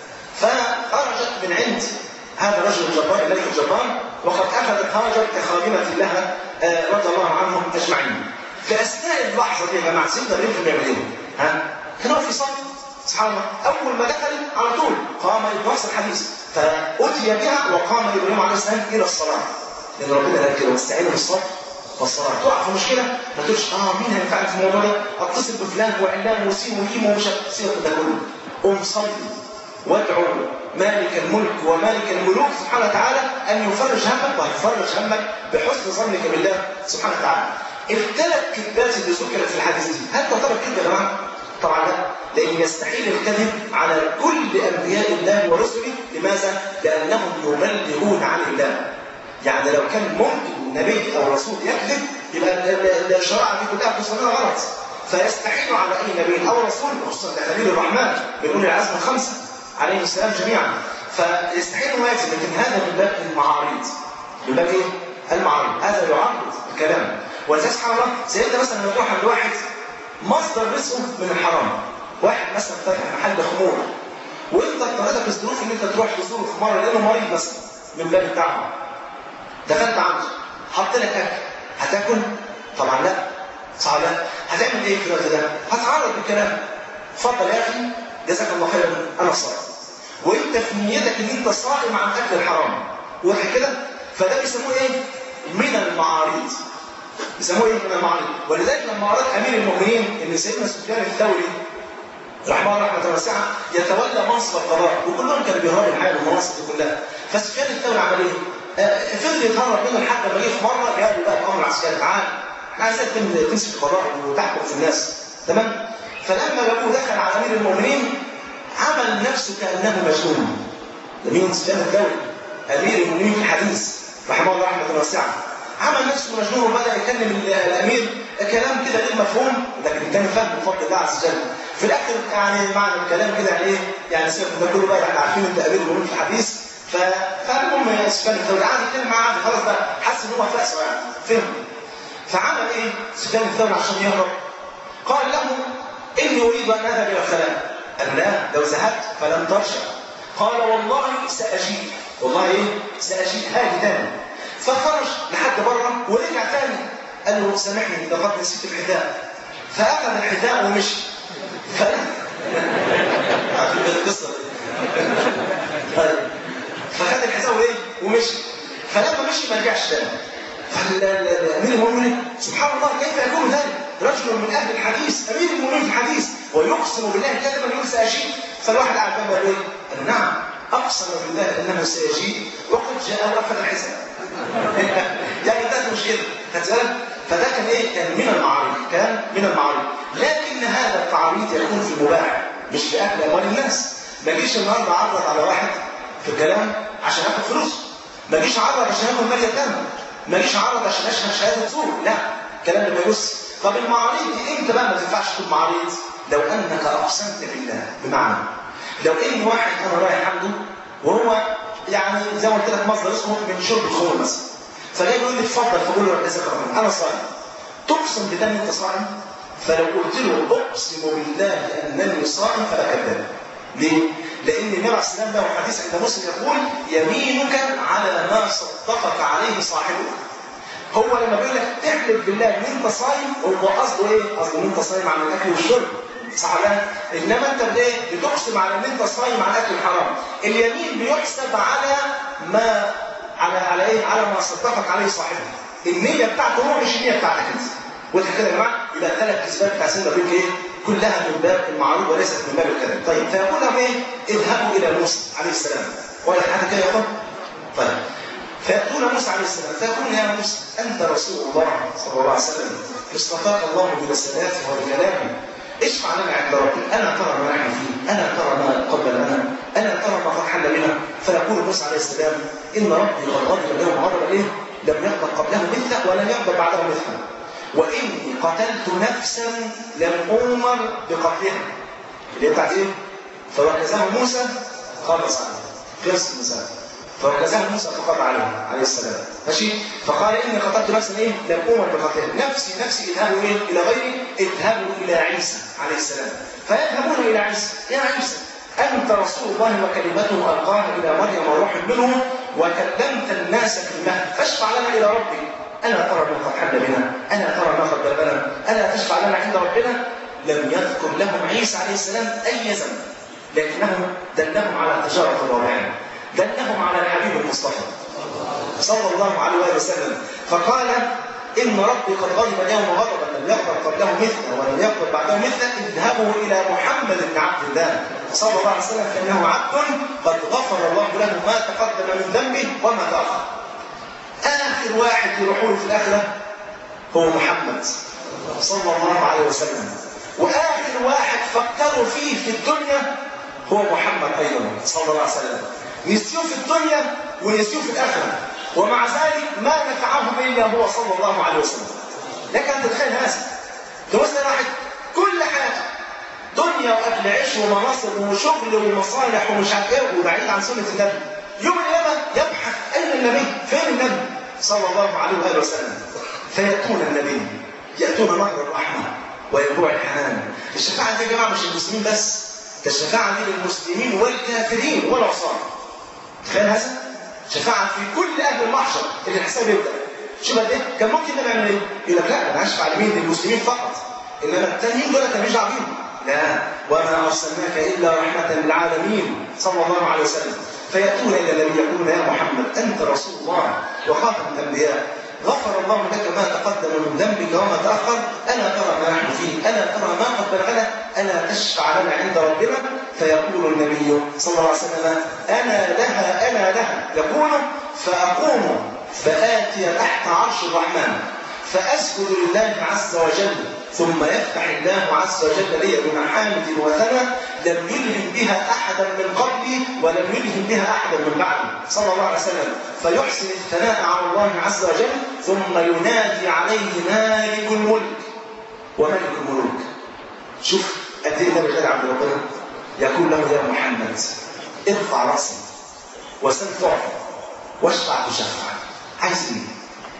فخرجت من عند هذا الرجل الجبار الملك الجبار وقد اخذت هاجر كخادمه لها رضي الله عنهم اجمعين في اثناء اللحظه دي يا جماعه سيدنا ابراهيم كان بيعمل ايه؟ ها؟ كان واقف يصلي سبحان الله اول ما دخل على طول قام نفس الحديث فاتي بها وقام ابراهيم عليه السلام الى الصلاه لان ربنا قال كده واستعينوا بالصبر والصلاه تقع في مشكله ما تقولش اه مين هينفعني في الموضوع ده؟ اتصل بفلان وعلان وسين وجيم ومش سيبك ده كله قوم صلي وادعو مالك الملك ومالك الملوك سبحانه وتعالى ان يفرج همك وهيفرج همك بحسن ظنك بالله سبحانه وتعالى. الثلاث كذبات اللي ذكرت في الحديث دي هل تعتبر كذب يا جماعه؟ طبعا لا لان يستحيل الكذب على كل انبياء الله ورسله لماذا؟ لانهم يبلغون عن الله. يعني لو كان ممكن نبي او رسول يكذب يبقى الشرائع دي كلها تصنع غلط. فيستحيل على اي نبي او رسول خصوصا خليل الرحمن من اولي العزم الخمسه عليه السلام جميعا فيستحيل انه يكذب لكن هذا من باب المعارض من باب ايه؟ المعارض هذا يعرض الكلام ولذلك سبحان الله زي انت مثلا لما تروح عند واحد مصدر رزقه من الحرام واحد مثلا فاتح محل خمور وانت اضطريتك الظروف ان انت تروح تزور الخمار لانه مريض مثلا من باب الدعوه دخلت عنده حط لك اكل هتاكل؟ طبعا لا صعب لا هتعمل ايه في الوقت ده؟ هتعرض بالكلام اتفضل يا اخي جزاك الله خيرا انا صائم وانت في نيتك ان انت صائم عن اكل الحرام واضح كده فده بيسموه ايه من المعارض بيسموه ايه من المعارض ولذلك لما اراد امير المؤمنين ان سيدنا سفيان الثوري رحمه الله رحمه واسعه يتولى منصب القضاء وكلهم كانوا بيهربوا الحياه والمناصب دي كلها فسفيان الثوري عمل ايه؟ آه فضل يتهرب منه لحد ما جه في مره جابوا بقى الامر العسكري تعال احنا عايزك تمسك القضاء وتحكم في الناس تمام؟ فلما جابوه دخل على امير المؤمنين عمل نفسه كانه مجنون مين سفيان الثوري امير المؤمنين في الحديث رحمه الله رحمه واسعه عمل نفسه مجنون وبدا يكلم الامير كلام كده غير مفهوم لكن كان فاهم بفضل الله عز وجل في الاخر يعني معنى الكلام كده يعني ايه يعني سيبك ده كله بقى احنا عارفين انت امير المؤمنين في الحديث فالمهم يا سفيان الثوري قعد يتكلم معاه خلاص بقى حس ان هو فاسه يعني فهم فعمل ايه سفيان الثوري عشان يهرب قال له اني اريد ان اذهب الى الخلاء قال لا لو ذهبت فلن ترجع قال والله ساجيب والله ايه ساجيب هاجي تاني فخرج لحد بره ورجع تاني قال له سامحني لقد نسيت الحذاء فاخذ الحذاء ومشي ف... عارفين القصه فخد الحذاء وايه ومشي فلما مشي ما رجعش تاني فالامير المؤمنين سبحان الله كيف يكون ذلك رجل من اهل الحديث امير المؤمنين في الحديث ويقسم بالله كذبا يقول ساجيب فالواحد قاعد بقى ايه قال نعم اقسم بالله انه سيجيب وقد جاء واخذ الحساب يعني ده مشكله خدت بالك فده كان ايه كان من المعارض كان من المعارض لكن هذا التعريض يكون في المباح مش في اكل اموال الناس ما جيش النهارده اعرض على واحد في الكلام عشان اخد فلوسه ما جيش اعرض عشان اخد مال يتامى ما جيش اعرض عشان اشهد شهاده زور لا الكلام ده ما يجوز طب المعارض دي امتى بقى ما تنفعش تكون معارض لو انك اقسمت بالله بمعنى لو ان واحد انا رايح عنده وهو يعني زي ما قلت لك مصدر اسمه من شرب الخمر مثلا فجاي يقول لي اتفضل فبقول له جزاك الله انا صايم تقسم بالله ان انت صائم فلو قلت له اقسم بالله انني صائم فلا كذاب ليه؟ لان النبي عليه السلام له حديث عند مسلم يقول يمينك على ما صدقك عليه صاحبك هو لما بيقول لك تحلف بالله ان انت صايم هو قصده ايه؟ قصده ان انت صايم عن الاكل والشرب صح ولا انما انت بايه؟ بتقسم على ان انت صايم عن اكل الحرام اليمين بيحسب على ما على على ايه؟ على ما صدقك عليه صاحبك النية بتاعته هو مش النية بتاعتك انت واضح كده يا جماعه يبقى الثلاث كسبات بتاع سيدنا ابراهيم ايه؟ كلها من باب المعروف وليست من باب الكلام طيب فيقول لهم ايه؟ اذهبوا الى موسى عليه السلام ولا حد كده يقول طيب فيأتون موسى عليه السلام فيقول يا موسى أنت رسول الله صلى الله عليه وسلم اصطفاك الله برسالاته وبكلامه اشفع لنا عند ربك أنا ترى ما نحن فيه أنا ترى ما قبل لنا أنا ترى ما قد حل بنا فيقول موسى عليه السلام إن ربي قد غضب اليوم غضب إيه لم يغضب قبله مثله ولم يغضب بعده مثله وإني قتلت نفسا لم أؤمر بقتلها اللي هي بتاعت إيه؟ فوكزه موسى خلص عليه خلص المسألة فوكزه موسى فقر عليه عليه السلام ماشي فقال اني قتلت نفسا ايه لم امر بقتلها نفسي نفسي اذهبوا ايه الى غيري اذهبوا الى عيسى عليه السلام فيذهبون الى عيسى يا عيسى انت رسول الله وكلمته القاها الى مريم وروح منه وكلمت الناس في المهد فاشفع لنا الى ربي الا ترى ما قد حل بنا الا ترى ما قد بلغنا الا تشفع لنا عند ربنا لم يذكر لهم عيسى عليه السلام اي ذنب لكنه دلهم على تجاره الرابعين دلهم على الحبيب المصطفى صلى الله عليه وآله وسلم فقال إن ربي قد غضب اليوم غضبا لم يغضب قبله مثله ولم يغضب بعده مثله اذهبوا إلى محمد بن عبد الله صلى الله عليه وسلم فإنه عبد قد غفر الله له ما تقدم من ذنبه وما تأخر آخر واحد يروحون في الآخرة هو محمد صلى الله عليه وسلم وآخر واحد فكروا فيه في الدنيا هو محمد أيضا صلى الله عليه وسلم نسيوه في الدنيا ونسيوه في الآخرة ومع ذلك ما نفعهم إلا هو صلى الله عليه وسلم لك أن تتخيل هذا توصل واحد كل حياته دنيا وأكل عيش ومناصب وشغل ومصالح ومش عارف إيه وبعيد عن سنة النبي يوم القيامة يبحث أين النبي؟ فين النبي؟ صلى الله عليه وآله وسلم فيأتون النبي يأتون نهر الرحمة وينبوع الحنان الشفاعة دي يا جماعة مش المسلمين بس ده الشفاعة دي للمسلمين والكافرين والعصاة تخيل هذا؟ شفاعة في كل أهل المحشر اللي الحساب يبدأ شوف قد إيه؟ كان ممكن نعمل إيه؟ يقول لك لا أنا هشفع لمين؟ للمسلمين فقط إنما التانيين دول كان مش بيهم لا وما أرسلناك إلا رحمة للعالمين صلى الله عليه وسلم فيأتون إلى النبي يقولون يا محمد أنت رسول الله وخاتم الأنبياء غفر الله لك ما تقدم من ذنبك وما تأخر ألا ترى ما نحن فيه ألا ترى ما قد بلغنا ألا تشفع لنا عند ربنا فيقول النبي صلى الله عليه وسلم أنا لها أنا لها يقول فأقوم فآتي تحت عرش الرحمن فأسجد لله عز وجل ثم يفتح الله عز وجل لي بمحامد وثنى لم يلهم بها أحدا من قبلي ولم يلهم بها أحدا من بعدي صلى الله عليه وسلم فيحسن الثناء على الله عز وجل ثم ينادي عليه مالك الملك وملك الملوك شوف قد ايه النبي غير عبد ربنا يقول له يا محمد ارفع راسك وسل تعطى واشفع تشفع عايز ايه؟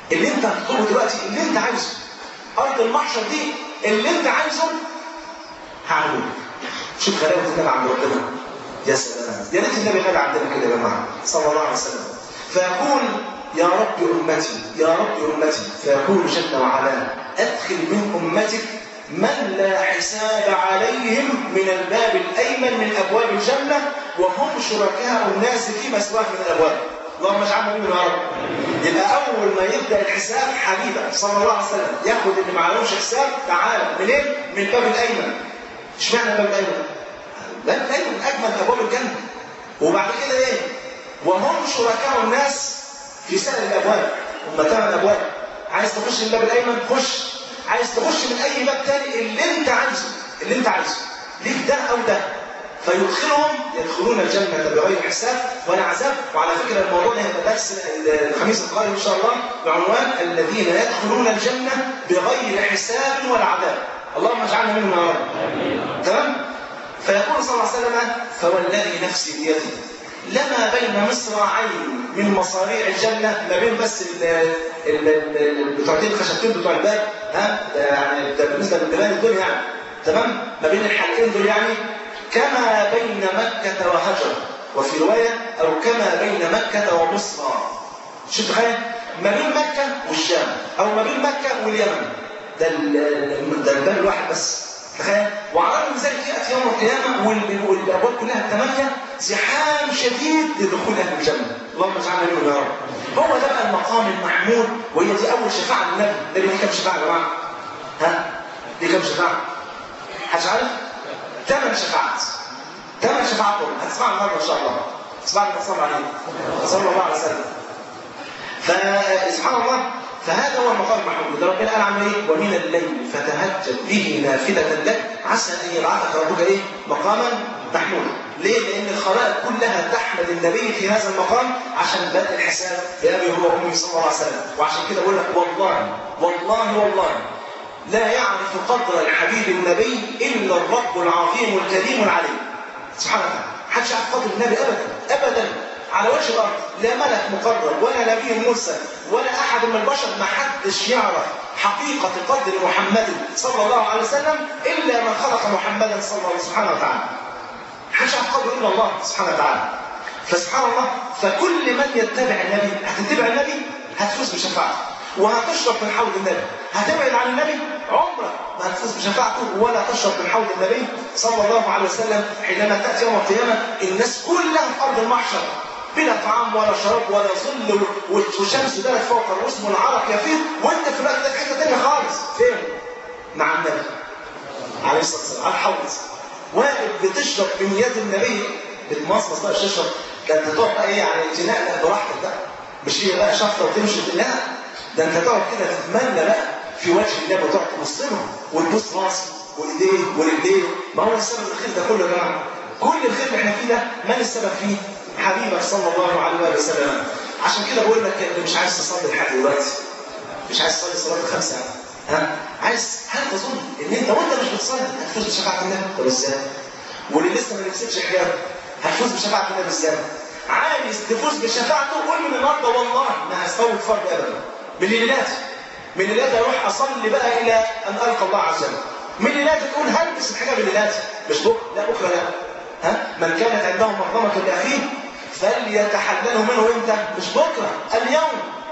اللي انت هتطلبه دلوقتي اللي انت عايزه ارض المحشر دي اللي انت عايزه هعمله شوف غلاوه النبي عند ربنا يا سلام يا ريت النبي غالي عندنا كده يا جماعه صلى الله عليه وسلم فيقول يا رب امتي يا رب امتي فيقول جل وعلا ادخل من امتك من لا حساب عليهم من الباب الايمن من ابواب الجنه وهم شركاء الناس فيما سواه من الابواب اللهم اجعلنا منهم يا رب يبقى اول ما يبدا الحساب حبيبك صلى الله عليه وسلم ياخد اللي ما عليهمش حساب تعالى منين؟ من الباب الايمن اشمعنى الباب الايمن؟ الباب الايمن اجمل ابواب الجنه وبعد كده ايه؟ وهم شركاء الناس في سائر الابواب هم ثمان ابواب عايز تخش من الباب الايمن خش عايز تخش من اي باب تاني اللي انت عايزه اللي انت عايزه ليك ده او ده فيدخلهم يدخلون الجنة بغير حساب ولا عذاب وعلى فكرة الموضوع ده هيبقى درس الخميس القادم إن شاء الله بعنوان الذين يدخلون الجنة بغير حساب ولا عذاب اللهم اجعلنا منهم يا رب تمام فيقول صلى الله عليه وسلم فوالذي نفسي بيده لما بين مصراعين من مصاريع الجنة ما بين بس بتوعتين الخشبتين بتوع الباب ها ده يعني ده بالنسبة للبلاد دول يعني تمام ما بين الحلقين دول يعني كما بين مكة وهجر وفي رواية أو كما بين مكة ومصر شوف تخيل ما بين مكة والشام أو ما بين مكة واليمن ده ده الباب الواحد بس تخيل وعلى من ذلك يأتي يوم القيامة والأبواب كلها الثمانية زحام شديد لدخول أهل الجنة اللهم اجعلنا منهم يا رب هو ده بقى المقام المحمود وهي دي أول شفاعة للنبي النبي دي كام شفاعة يا جماعة؟ ها؟ دي كام شفاعة؟ حد عارف؟ ثمان شفاعات ثمان شفاعات هتسمعنا النهارده ان شاء الله تسمعنا الرسول عليه صلى الله عليه وسلم فسبحان الله فهذا هو المقام المحمود ده ربنا قال عنه ايه ومن الليل فتهجد به نافله لك عسى ان يبعثك ربك ايه مقاما محمودا ليه؟ لأن الخلائق كلها تحمد النبي في هذا المقام عشان بدء الحساب بأبي هو وأمي صلى الله عليه وسلم وعشان كده بقول لك والله والله والله لا يعرف قدر الحبيب النبي إلا الرب العظيم الكريم العليم سبحانه وتعالى محدش يعرف قدر النبي أبدا أبدا على وجه الأرض لا ملك مقرب ولا نبي مرسل ولا أحد من البشر ما حدش يعرف حقيقة قدر محمد صلى الله عليه وسلم إلا من خلق محمدا صلى الله عليه سبحانه وتعالى محدش يعرف قدره إلا الله سبحانه وتعالى فسبحان الله فكل من يتبع النبي هتتبع النبي هتفوز بشفاعته وهتشرب من حوض النبي هتبعد عن النبي عمرك ما هتفوز بشفاعته ولا تشرب من حوض النبي صلى الله عليه وسلم حينما تأتي يوم القيامة الناس كلها في أرض المحشر بلا طعام ولا شراب ولا ظل والشمس دارت فوق الرؤوس والعرق يفيض وانت في الوقت ده في حته ثانيه خالص فين؟ مع النبي عليه الصلاه والسلام على الحوض واقف بتشرب من يد النبي بتمصمص بقى تشرب ده انت تقعد بقى ايه يعني جناء براحتك بقى مش هي بقى شفطه وتمشي لا ده انت تقعد كده تتمنى بقى في وجه النبي وتقعد تبص له وتبص راسه وايديه ورجليه ما هو السبب الخير ده كله يا جماعه كل الخير اللي احنا فيه ده من السبب فيه؟ حبيبك صلى الله عليه وآله وسلم عشان كده بقول لك اللي مش عايز تصلي لحد دلوقتي مش عايز تصلي صلاه الخمسه ها عايز هل تظن ان انت وانت مش بتصلي هتفوز بشفاعه النبي طب ازاي؟ واللي لسه ما لبستش حجاب هتفوز بشفاعه النبي ازاي؟ عايز تفوز بشفاعته قول من النهارده والله ما هستوعب فرض ابدا من ليلاتي من ليلاتي اروح اصلي بقى الى ان القى الله عز وجل من ليلاتي تقول هلبس الحجاب ليلاتي مش بكره لا بكره لا ها من كانت عنده مظلمه لاخيه فليتحلله منه امتى؟ مش بكره اليوم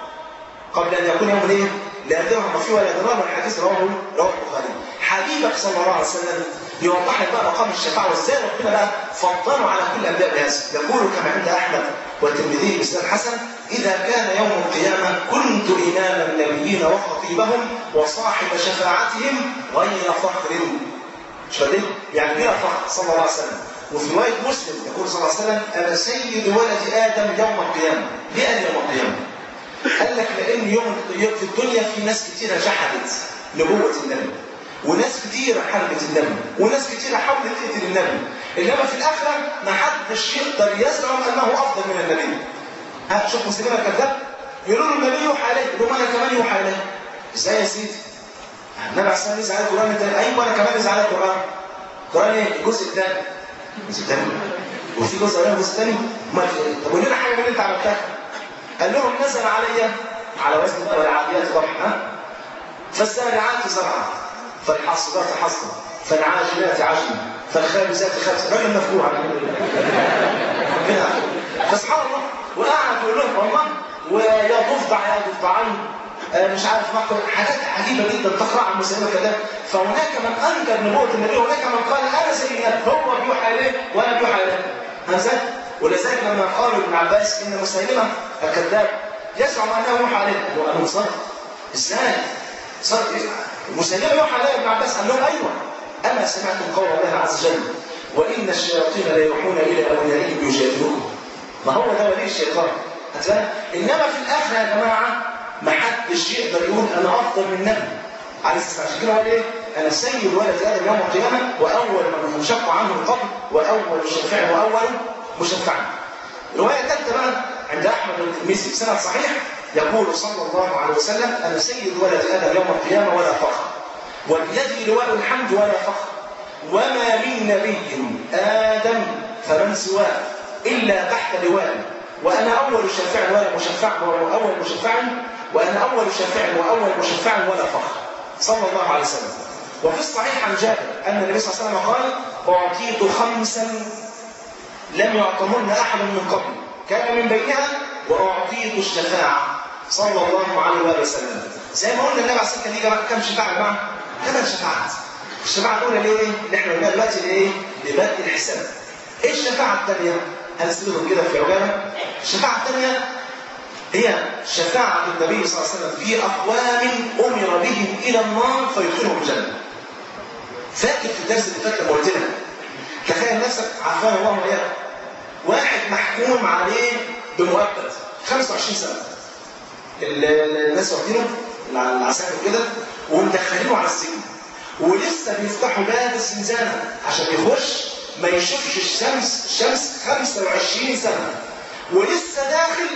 قبل ان يكون يوم ايه؟ لا درهم فيه ولا دينار والحديث رواه رواه البخاري حبيبك صلى الله عليه وسلم يوضح لك بقى مقام الشفاعه وازاي ربنا بقى فضله على كل انبياء بهذا يقول كما عند احمد والترمذي بسند حسن اذا كان يوم القيامه كنت امام النبيين وخطيبهم وصاحب شفاعتهم غير فخر مش فاهم يعني بلا فخر صلى الله عليه وسلم وفي رواية مسلم يقول صلى الله عليه وسلم أنا سيد ولد آدم يوم القيامة ليه قال يوم القيامة؟ قال لك لأن يوم في الدنيا في ناس كتيرة جحدت نبوة النبي وناس كتيرة حاربت النبي وناس كتيرة حاولت تقتل النبي إنما في الآخرة ما حدش يقدر يزعم أنه أفضل من النبي ها شوف مسلمين الكذاب يقولوا له النبي يوحى عليه يقول أنا كمان يوحى عليه إزاي يا سيدي؟ النبي عليه الصلاة والسلام نزل على القرآن أيوه أنا كمان نزل على القرآن القرآن إيه؟ الجزء الثاني جزء تاني وفي جزء غير جزء تاني ما طب قول لنا حاجه من اللي انت عملتها قال لهم نزل علي على وزن بقى والعاديات ضبحا فالزارعات زرعا فالحاصدات حصدا فالعاجلات عجلا فالخابزات خبزا راجل مفجوع على كده فسبحان الله وقعد يقول لهم والله ويا ضفدع يا ضفدعين مش عارف مقر حاجات عجيبه جدا تقرا عن مسلمه كده فهناك من انكر نبوه النبي وهناك من قال انا زي النبي هو بيوحى اليه وانا بيوحى اليه همزه ولذلك لما قالوا ابن عباس ان مسيلمه الكذاب يزعم انه يوحى عليه هو قالوا صدق ازاي؟ صدق مسيلمه يوحى عليه ابن عباس قال لهم ايوه اما سمعتم قول الله عز وجل وان الشياطين لا يوحون الى اوليائهم يجادلوكم ما هو ده ولي الشيطان هتلاقي انما في الاخر يا جماعه ما حدش يقدر يقول انا افضل من النبي عليه الصلاه عشان كده قال ايه؟ انا سيد ولد ادم يوم القيامه واول من ينشق عنه القبر واول شفيع واول مشفع. روايه ثالثه بقى عند احمد الترمذي في سند صحيح يقول صلى الله عليه وسلم انا سيد ولد ادم يوم القيامه ولا فخر. وبيدي لواء الحمد ولا فخر. وما من نبي ادم فمن سواه الا تحت لواء وانا اول شافع ولا مشفع واول مشفع وانا اول شافع واول مشفع ولا فخر صلى الله عليه وسلم وفي الصحيح عن جابر ان النبي صلى الله عليه وسلم قال اعطيت خمسا لم يعطهن احد من قبل كان من بينها واعطيت الشفاعه صلى الله عليه واله وسلم زي ما قلنا النبي عليه الصلاه والسلام كان كم شفاعه يا جماعه؟ ثمان شفاعات الشفاعه الاولى ليه؟ اللي احنا قلناها دلوقتي لايه؟ لبدء الحساب ايه الشفاعه الثانيه؟ هنسيبهم كده في عجاله الشفاعه الثانيه هي شفاعة النبي صلى الله عليه وسلم في أقوام أمر بهم إلى النار فيدخلهم الجنة. فاكر في الدرس اللي فات لما قلت لك تخيل نفسك عافانا الله وإياك واحد محكوم عليه بمؤبد 25 سنة. الناس واخدينه العساكر كده ومدخلينه على السجن. ولسه بيفتحوا باب الزنزانة عشان يخش ما يشوفش الشمس الشمس 25 سنة. ولسه داخل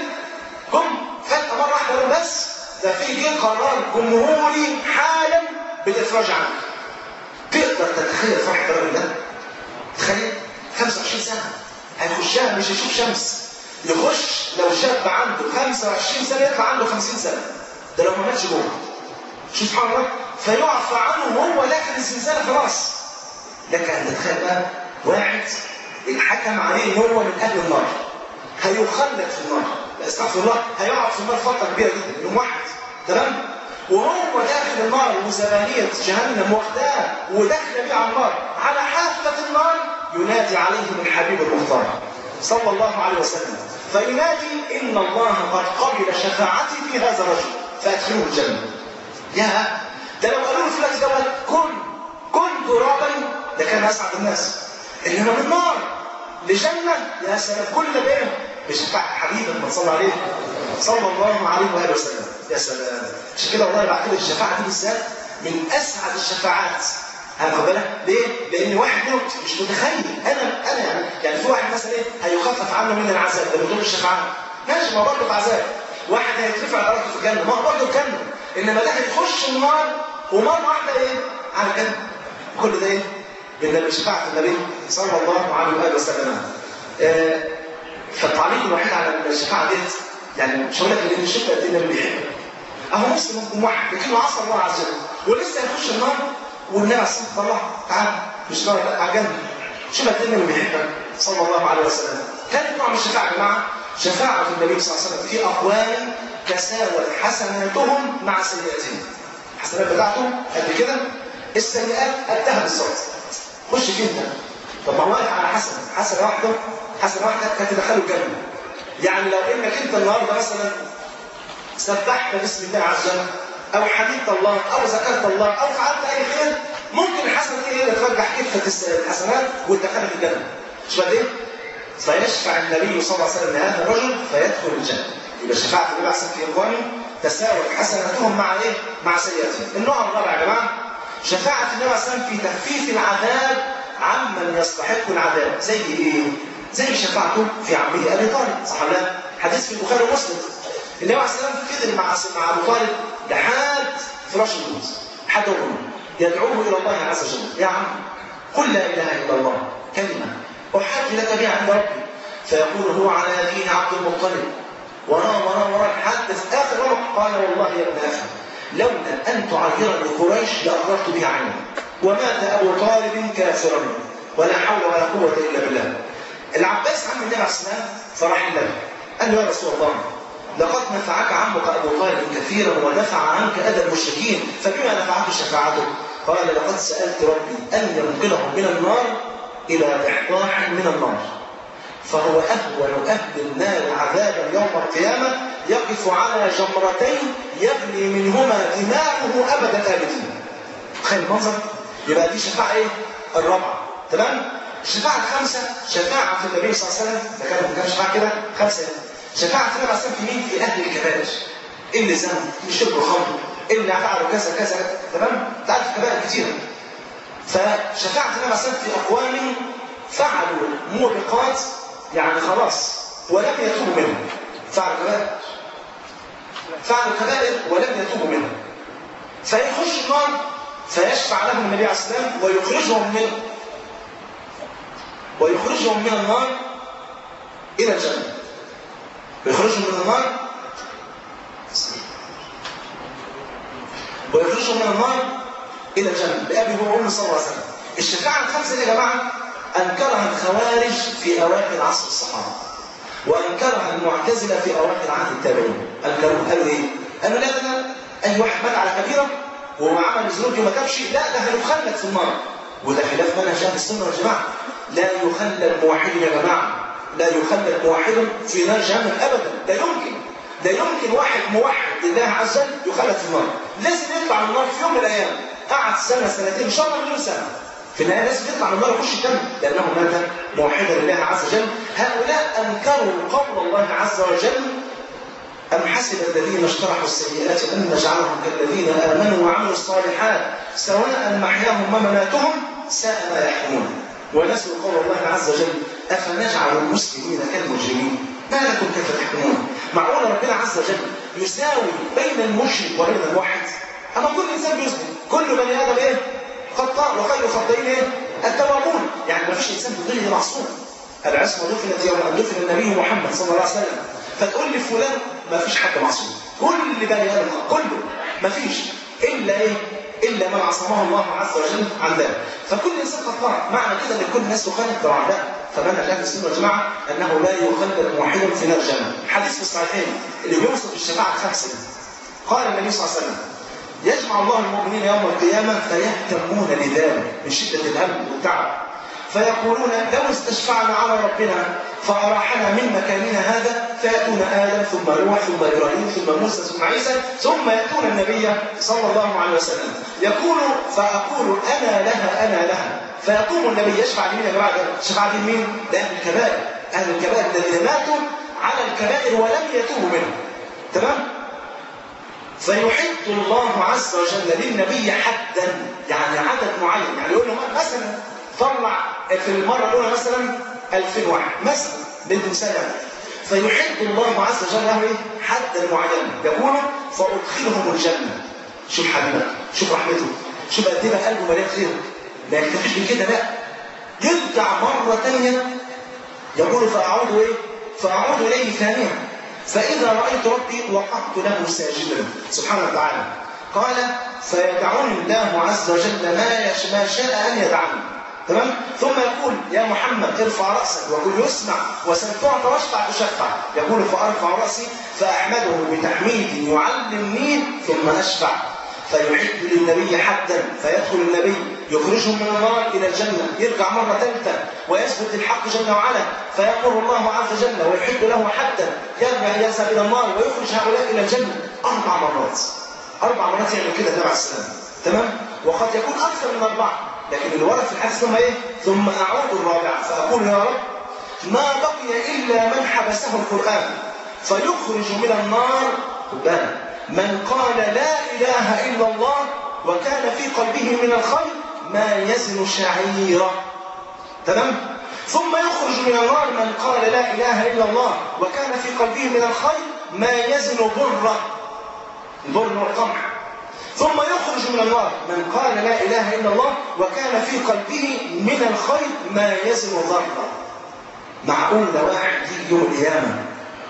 هم فجأة مرة واحدة بس ده في جه قرار جمهوري حالا بالإفراج عنك. تقدر تتخيل فرحة الراجل ده؟ تخيل 25 سنة هيخشها مش هيشوف شمس يخش لو شاب عنده 25 سنة يطلع عنده 50 سنة ده لو ما ماتش جوه شوف سبحان الله فيعفى عنه وهو داخل الزنزانة خلاص لك أن تتخيل بقى واحد الحكم عليه ان هو من أهل النار هيخلد في النار استغفر الله هيقعد في النار فتره كبيره جدا يوم واحد تمام وهو داخل النار وزبانية جهنم واخداه وداخل بيه على النار على حافة النار ينادي عليهم الحبيب المختار صلى الله عليه وسلم فينادي إن الله قد قبل شفاعتي في هذا الرجل فأدخلوه الجنة يا ده لو قالوا له في الوقت دوت كن كن ترابا ده كان أسعد الناس إنما من نار لجنة يا سلام كل ده بينهم بشفاعة حبيبك ما صلى عليه صلى الله عليه وآله وسلم يا سلام عشان كده والله بعتبر الشفاعة دي بالذات من أسعد الشفاعات هاخد بالك ليه؟ لأن واحد منهم مش متخيل أنا أنا يعني يعني في واحد مثلا إيه هيخفف عنه من العذاب ده بدون الشفاعة ماشي ما هو برضه في عذاب واحد هيترفع درجته في الجنة ما هو برضه الجنة إنما ده هيخش النار ومرة واحدة إيه؟ على الجنة كل ده إيه؟ بالنبي شفاعة النبي صلى الله عليه وآله وسلم آه فالتعليق الوحيد على الشفاعة ديت يعني مش هقول لك ان الشفاعة قد ايه النبي بيحبك اهو مسلم موحد لكن عصى الله عز وجل ولسه هيخش النار والنبي عليه الصلاه والسلام تعال مش نار على الجنه شوف قد ايه النبي بيحبك صلى الله عليه وسلم ثالث نوع من الشفاعة يا جماعه شفاعة النبي صلى الله عليه وسلم في اقوام تساوت حسناتهم مع سيئاتهم الحسنات بتاعتهم قد كده السيئات قدها بالظبط خش فيه انت طب ما هو واقف على حسنه حسنه واحده حسنه واحده هتدخله الجنه يعني لو انك انت النهارده مثلا سبحت باسم الله عز وجل او حمدت الله او ذكرت الله او فعلت اي خير ممكن الحسنه دي هي اللي ترجح كفه الحسنات وتدخلك الجنه مش بعد ايه؟ فيشفع النبي صلى الله عليه وسلم لهذا الرجل فيدخل الجنه يبقى شفاعه النبي عليه الصلاه في اخوانه تساوت حسناتهم مع ايه؟ مع سيئاتهم النوع الرابع يا جماعه شفاعه النبي عليه الصلاه والسلام في تخفيف العذاب عمن يستحق العذاب زي ايه؟ زي شفاعته في عمه ابي طالب صح ولا لا؟ حديث في البخاري ومسلم النبي عليه الصلاه والسلام فضل مع مع ابو طالب لحد فراش الموت لحد عمره يدعوه الى الله عز وجل يا عم قل لا اله الا الله كلمه احاج لك بها عند ربي فيقول هو على دين عبد المطلب وراه وراه وراه لحد في اخر رمق قال والله يا ابن اخي لولا ان تعيرني قريش لاقررت بها عيني ومات ابو طالب كافرا ولا حول ولا قوه الا بالله العباس عم النبي عليه السلام فراح النبي قال له يا رسول الله لقد نفعك عمك ابو طالب كثيرا ودفع عنك اذى المشركين فبما نفعته شفاعته قال لقد سالت ربي ان ينقلهم من النار الى ضحضاح من النار فهو اهون اهل النار عذابا يوم القيامه يقف على جمرتين يغلي منهما دماؤه ابد الابدين تخيل المنظر يبقى دي شفاعه ايه الرابعه تمام الشفاعه الخامسه شفاعه في النبي صلى الله عليه وسلم ده كان كان شفاعه كده خمسه شفاعة النبي عليه في مين؟ في أهل الكبائر. اللي زنوا، اللي شربوا خمر، اللي فعلوا كذا كذا، تمام؟ أنت عارف الكبائر كتيرة. فشفاعة النبي عليه في أقوام فعلوا موبقات يعني خلاص ولم يتوبوا منها. فعلوا كبائر. فعلوا كبائر ولم يتوبوا منها. فيخش النار فيشفع لهم النبي عليه السلام ويخرجهم منه. ويخرجهم من النار إلى الجنة. ويخرجهم من النار ويخرجهم من النار الى الجنه بابي هو وامي صلى الله عليه وسلم الشفاعه الخمسه دي يا جماعه انكرها الخوارج في اواخر عصر الصحابه وانكرها المعتزله في اواخر عهد التابعين انكروها قالوا ايه؟ قالوا لا لا اي واحد مات على كبيره وهو عمل ذنوب وما تبش لا ده هيخلد في النار وده خلاف منهج اهل السنه والجماعه لا يخلد موحد يا جماعه لا يخلد موحد في نار جهنم ابدا لا يمكن لا يمكن واحد موحد لله عز وجل يخلد في النار لازم يطلع من النار في يوم من الايام قعد سنه سنتين ان شاء الله مليون سنه في النهايه لازم يطلع من النار ويخش الجنه لانه مات موحدا لله عز وجل هؤلاء انكروا قول الله عز وجل أم حسب الذين اشترحوا السيئات أن نجعلهم كالذين آمنوا وعملوا الصالحات سواء محياهم ومماتهم ساء ما يحكمون ونسوا قول الله عز وجل أفنجعل المسلمين كالمجرمين ما لكم كيف تحكمون معقول ربنا عز وجل يساوي بين المشرك وبين الموحد أما كل إنسان بيسلم كل بني آدم إيه خطاء وخير الخطائين إيه التوابون يعني ما فيش إنسان في الدنيا معصوم العصمة دفنت يوم أن دفن النبي محمد صلى الله عليه وسلم فتقول لي فلان ما فيش حد معصوم كل بني آدم كله ما فيش إلا إيه إلا من عصمه الله عز وجل عن ذلك فكل إنسان خطاء معنى كده أن كل الناس تخالف طبعا لا فمنهج أهل السنة والجماعة أنه لا يخلد موحدا في نار جهنم حديث في الصحيحين اللي بيوصف الشفاعة الخمسة قال النبي صلى الله عليه وسلم يجمع الله المؤمنين يوم القيامة فيهتمون لذلك من شدة الهم والتعب فيقولون لو استشفعنا على ربنا فأراحنا من مكاننا هذا فيأتون آدم ثم نوح ثم إبراهيم ثم موسى ثم عيسى ثم يأتون النبي صلى الله عليه وسلم يقول فأقول أنا لها أنا لها فيقوم النبي يشفع لمين يا جماعة شفع لمين؟ لأهل الكبائر أهل الكبائر الذين ماتوا على الكبائر ولم يتوبوا منها تمام؟ فيحد الله عز وجل للنبي حدا يعني عدد معين يعني يقول له مثلا طلع في المرة الأولى مثلا 2000 واحد مثلا بدي مثال يعني فيحد الله عز وجل له ايه؟ حدا معينا يقول فأدخلهم الجنة شوف حبيبك شوف رحمته شوف قد ايه قلبه مليان خير ما يكتفيش بكده لا يرجع مرة ثانية يقول فأعود ايه؟ فأعود إليه ثانية فإذا رأيت ربي وقعت له ساجدا سبحانه وتعالى قال فيدعوني الله عز وجل ما ما شاء أن يدعني تمام ثم يقول يا محمد ارفع رأسك وقل يسمع وسل تعطى واشفع تشفع يقول فأرفع رأسي فأحمده بتحميد يعلمني ثم أشفع فيعد للنبي حدا فيدخل النبي يخرجهم من النار إلى الجنة يرجع مرة ثالثة ويثبت الحق جل وعلا فيأمر الله عز وجل ويحد له حدا يرجع يذهب إلى النار ويخرج هؤلاء إلى الجنة أربع مرات أربع مرات يعمل كده تبع السلام تمام وقد يكون أكثر من أربعة لكن اللي ورد في الحديث ثم إيه ثم أعود الرابعة فأقول يا رب ما بقي إلا من حبسه القرآن فيخرج من النار خد بالك من قال لا إله إلا الله وكان في قلبه من الخير ما يزن شعيرة تمام ثم يخرج من النار من قال لا إله إلا الله وكان في قلبه من الخير ما يزن برة البر والقمح ثم يخرج من النار من قال لا إله إلا الله وكان في قلبه من الخير ما يزن ذرة معقول ده واحد يجي يوم القيامة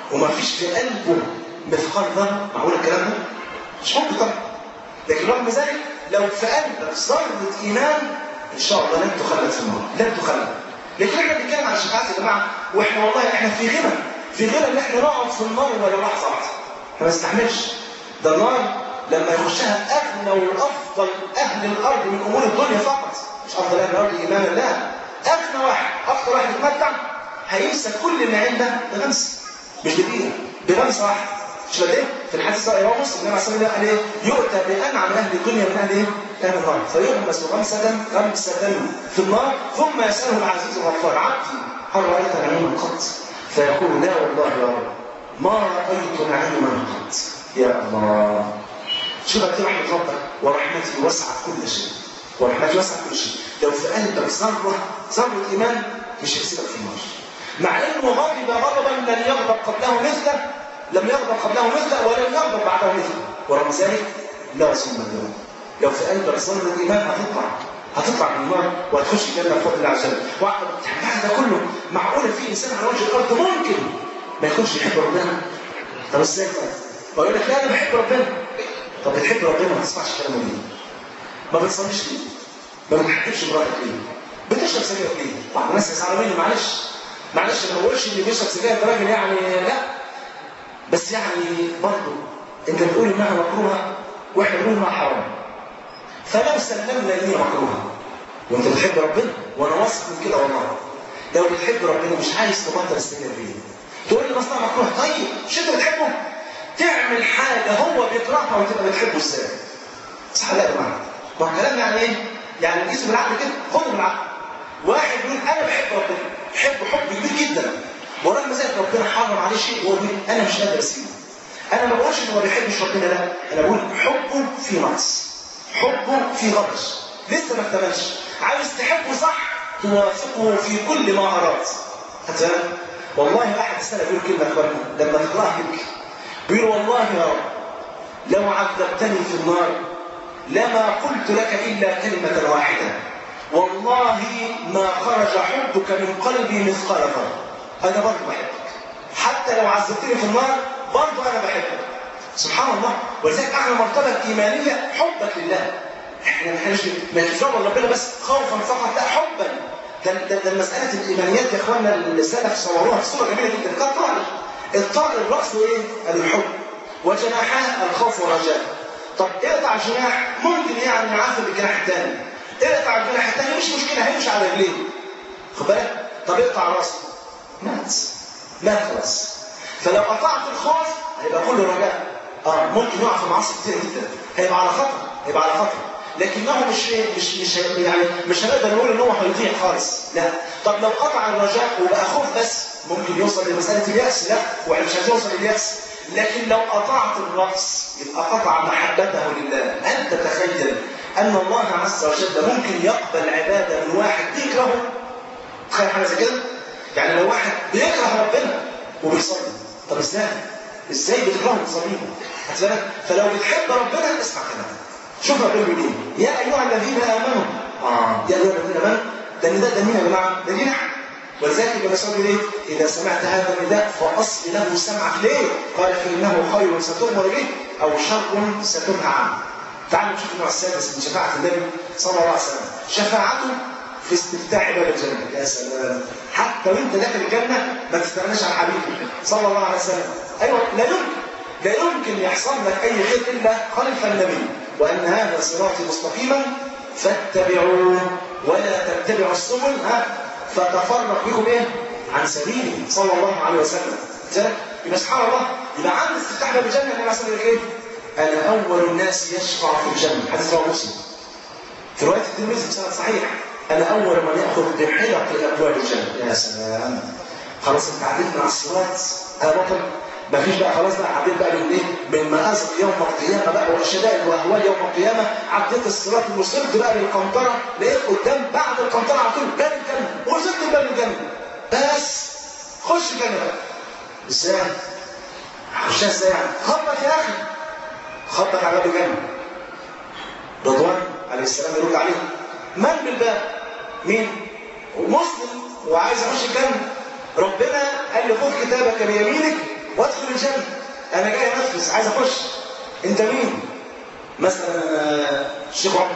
وما فيش في قلبه مثقال ذره معقول الكلام ده؟ مش ممكن طبعا لكن رغم ذلك لو في قلبك ذره ايمان ان شاء الله لن تخلد في النار لن تخلد لكن احنا بنتكلم عن الشفاعات يا جماعه واحنا والله احنا في غنى في غنى ان احنا نقعد في النار ولا لحظه واحده ما نستحملش ده النار لما يخشها اغنى وافضل اهل الارض من امور الدنيا فقط مش افضل اهل الارض ايمانا لا اغنى واحد اكثر واحد يتمتع هينسى كل النعيم ده بغمسه مش بدقيقه بغمسه واحده مش بدقيقه في الحديث صحيح رواه مسلم النبي عليه الصلاه والسلام قال يؤتى بانعم اهل الدنيا من اهل ايه؟ اهل النار فيغمس غمسه غمسه في النار ثم يساله العزيز الغفار عبدي هل رايت نعيما قط؟ فيقول لا والله يا رب ما رايت نعيما قط يا الله شوف قد رحمة ربك ورحمته وسعت كل شيء ورحمته وسعت كل شيء لو في قلبك ذرة ذرة إيمان مش هيسيبك في النار مع إنه غضب غضبا لم يغضب قبله مثله لم يغضب قبله مثله ولم يغضب بعده مثله ورغم ذلك لا ثم اليوم لو في قلبك ذرة إيمان هتطلع هتطلع من النار وهتخش الجنة بفضل الله عز وجل بعد ده كله معقولة في إنسان على وجه الأرض ممكن ما يكونش يحب ربنا طب ازاي طيب؟ ويقول لك لا أنا بحب ربنا طب بتحب ربنا ما تسمعش كلامه ليه؟ ما بتصليش ليه؟ ما بتحبش مراتك ليه؟ بتشرب سجاير ليه؟ بعض الناس يزعلوا مني معلش معلش ما بقولش اللي بيشرب سجاير ده راجل يعني لا بس يعني برضه انت بتقول انها مكروهه واحنا بنقول انها حرام فلو سلمنا ان هي مكروهه وانت بتحب ربنا وانا واثق من كده والله لو بتحب ربنا مش عايز تبطل السجاير ليه؟ تقول لي مصنع مكروه طيب مش انت بتحبه؟ تعمل حاجة هو بيكرهها وتبقى بتحبه ازاي صح لا يا جماعة ما هو كلام يعني ايه يعني نقيسه بالعقل كده خده بالعقل واحد يقول انا بحب ربنا بحب حب كبير جدا ورغم ذلك ربنا حرم عليه شيء وهو بيقول انا مش قادر اسيبه انا ما بقولش انه ما بيحبش ربنا لا انا بقول حبه في نقص حبه في غطش لسه ما اكتملش عايز تحبه صح توافقه في كل ما اراد هتفهم والله واحد السنه بيقول كلمه يا اخوانا لما تقراها يبكي بيقول والله يا رب لو عذبتني في النار لما قلت لك إلا كلمة واحدة والله ما خرج حبك من قلبي مثقال ذرة أنا برضه بحبك حتى لو عذبتني في النار برضه أنا بحبك سبحان الله ولذلك أعلى مرتبة إيمانية حبك لله احنا ما احناش بنتجرب ربنا بس خوفا فقط لا حبا ده, ده, ده مسألة الإيمانيات يا إخواننا السلف صوروها في صورة جميلة جدا كانت طائر الطائر رأسه إيه؟ الحب وجناحاه الخوف والرجاء طب اقطع جناح ممكن يعني يعافر بالجناح الثاني اقطع الجناح الثاني مش مشكلة هيمشي على رجليه خد بالك طب اقطع راسه مات مات خلاص فلو قطعت الخوف هيبقى كله رجاء اه ممكن يقع في معاصي كتير جدا هيبقى على خطر هيبقى على خطر لكنه مش مش مش يعني مش هنقدر نقول ان هو هيضيع خالص لا طب لو قطع الرجاء وبقى خوف بس ممكن يوصل لمساله الياس لا واحنا مش عايزين نوصل للياس لكن لو قطعت الراس يبقى قطع محبته لله انت تخيل ان الله عز وجل ممكن يقبل عباده من واحد بيكرهه تخيل حاجه زي كده يعني لو واحد بيكره ربنا وبيصلي طب ازاي ازاي بتكرهه وتصليه هتلاقي فلو بتحب ربنا اسمع كلامه شوف ربنا بيقول ايه يا ايها الذين امنوا اه يا ايها الذين امنوا ده النداء ده مين يا جماعه ده لينا ولذلك ابن مسعود يقول ايه اذا سمعت هذا النداء فاصل له سمعك ليه قال فانه خير ستؤمر به او شر ستنهى عنه تعالوا نشوف النوع السادس من شفاعه النبي صلى الله عليه وسلم شفاعته في استفتاح باب الجنه يا سلام حتى وانت داخل الجنه ما تستغناش عن حبيبك صلى الله عليه وسلم ايوه لا يمكن لا يمكن يحصل لك اي خير الا خلف النبي وان هذا صراطي مستقيما فاتبعوه ولا تتبعوا السبل ها فتفرق بكم ايه عن سبيله صلى الله عليه وسلم يبقى سبحان الله يبقى عند استفتاح باب الجنه النبي صلى الله عليه وسلم ايه انا اول الناس يشفع في الجنه حديث رواه مسلم في روايه الترمذي بسند صحيح انا اول من ياخذ بحلق ابواب الجنه يا سلام خلاص انت عديت من على الصراط انا بطل ما فيش بقى خلاص بقى عديت بقى من ايه من مآزق يوم القيامه بقى والشدائد واهوال يوم القيامه عديت الصراط وصلت بقى للقنطره لقيت قدام بعد القنطره على طول باب الجنه وصلت باب الجنه بس خش الجنه بقى ازاي؟ هخشها ازاي يعني؟ خبط يا اخي خبط على باب الجنه رضوان عليه السلام يرد عليه من بالباب؟ مين؟ مسلم وعايز يخش الجنه ربنا قال له خذ كتابك بيمينك وادخل الجنه انا جاي انفذ عايز اخش انت مين مثلا الشيخ عمر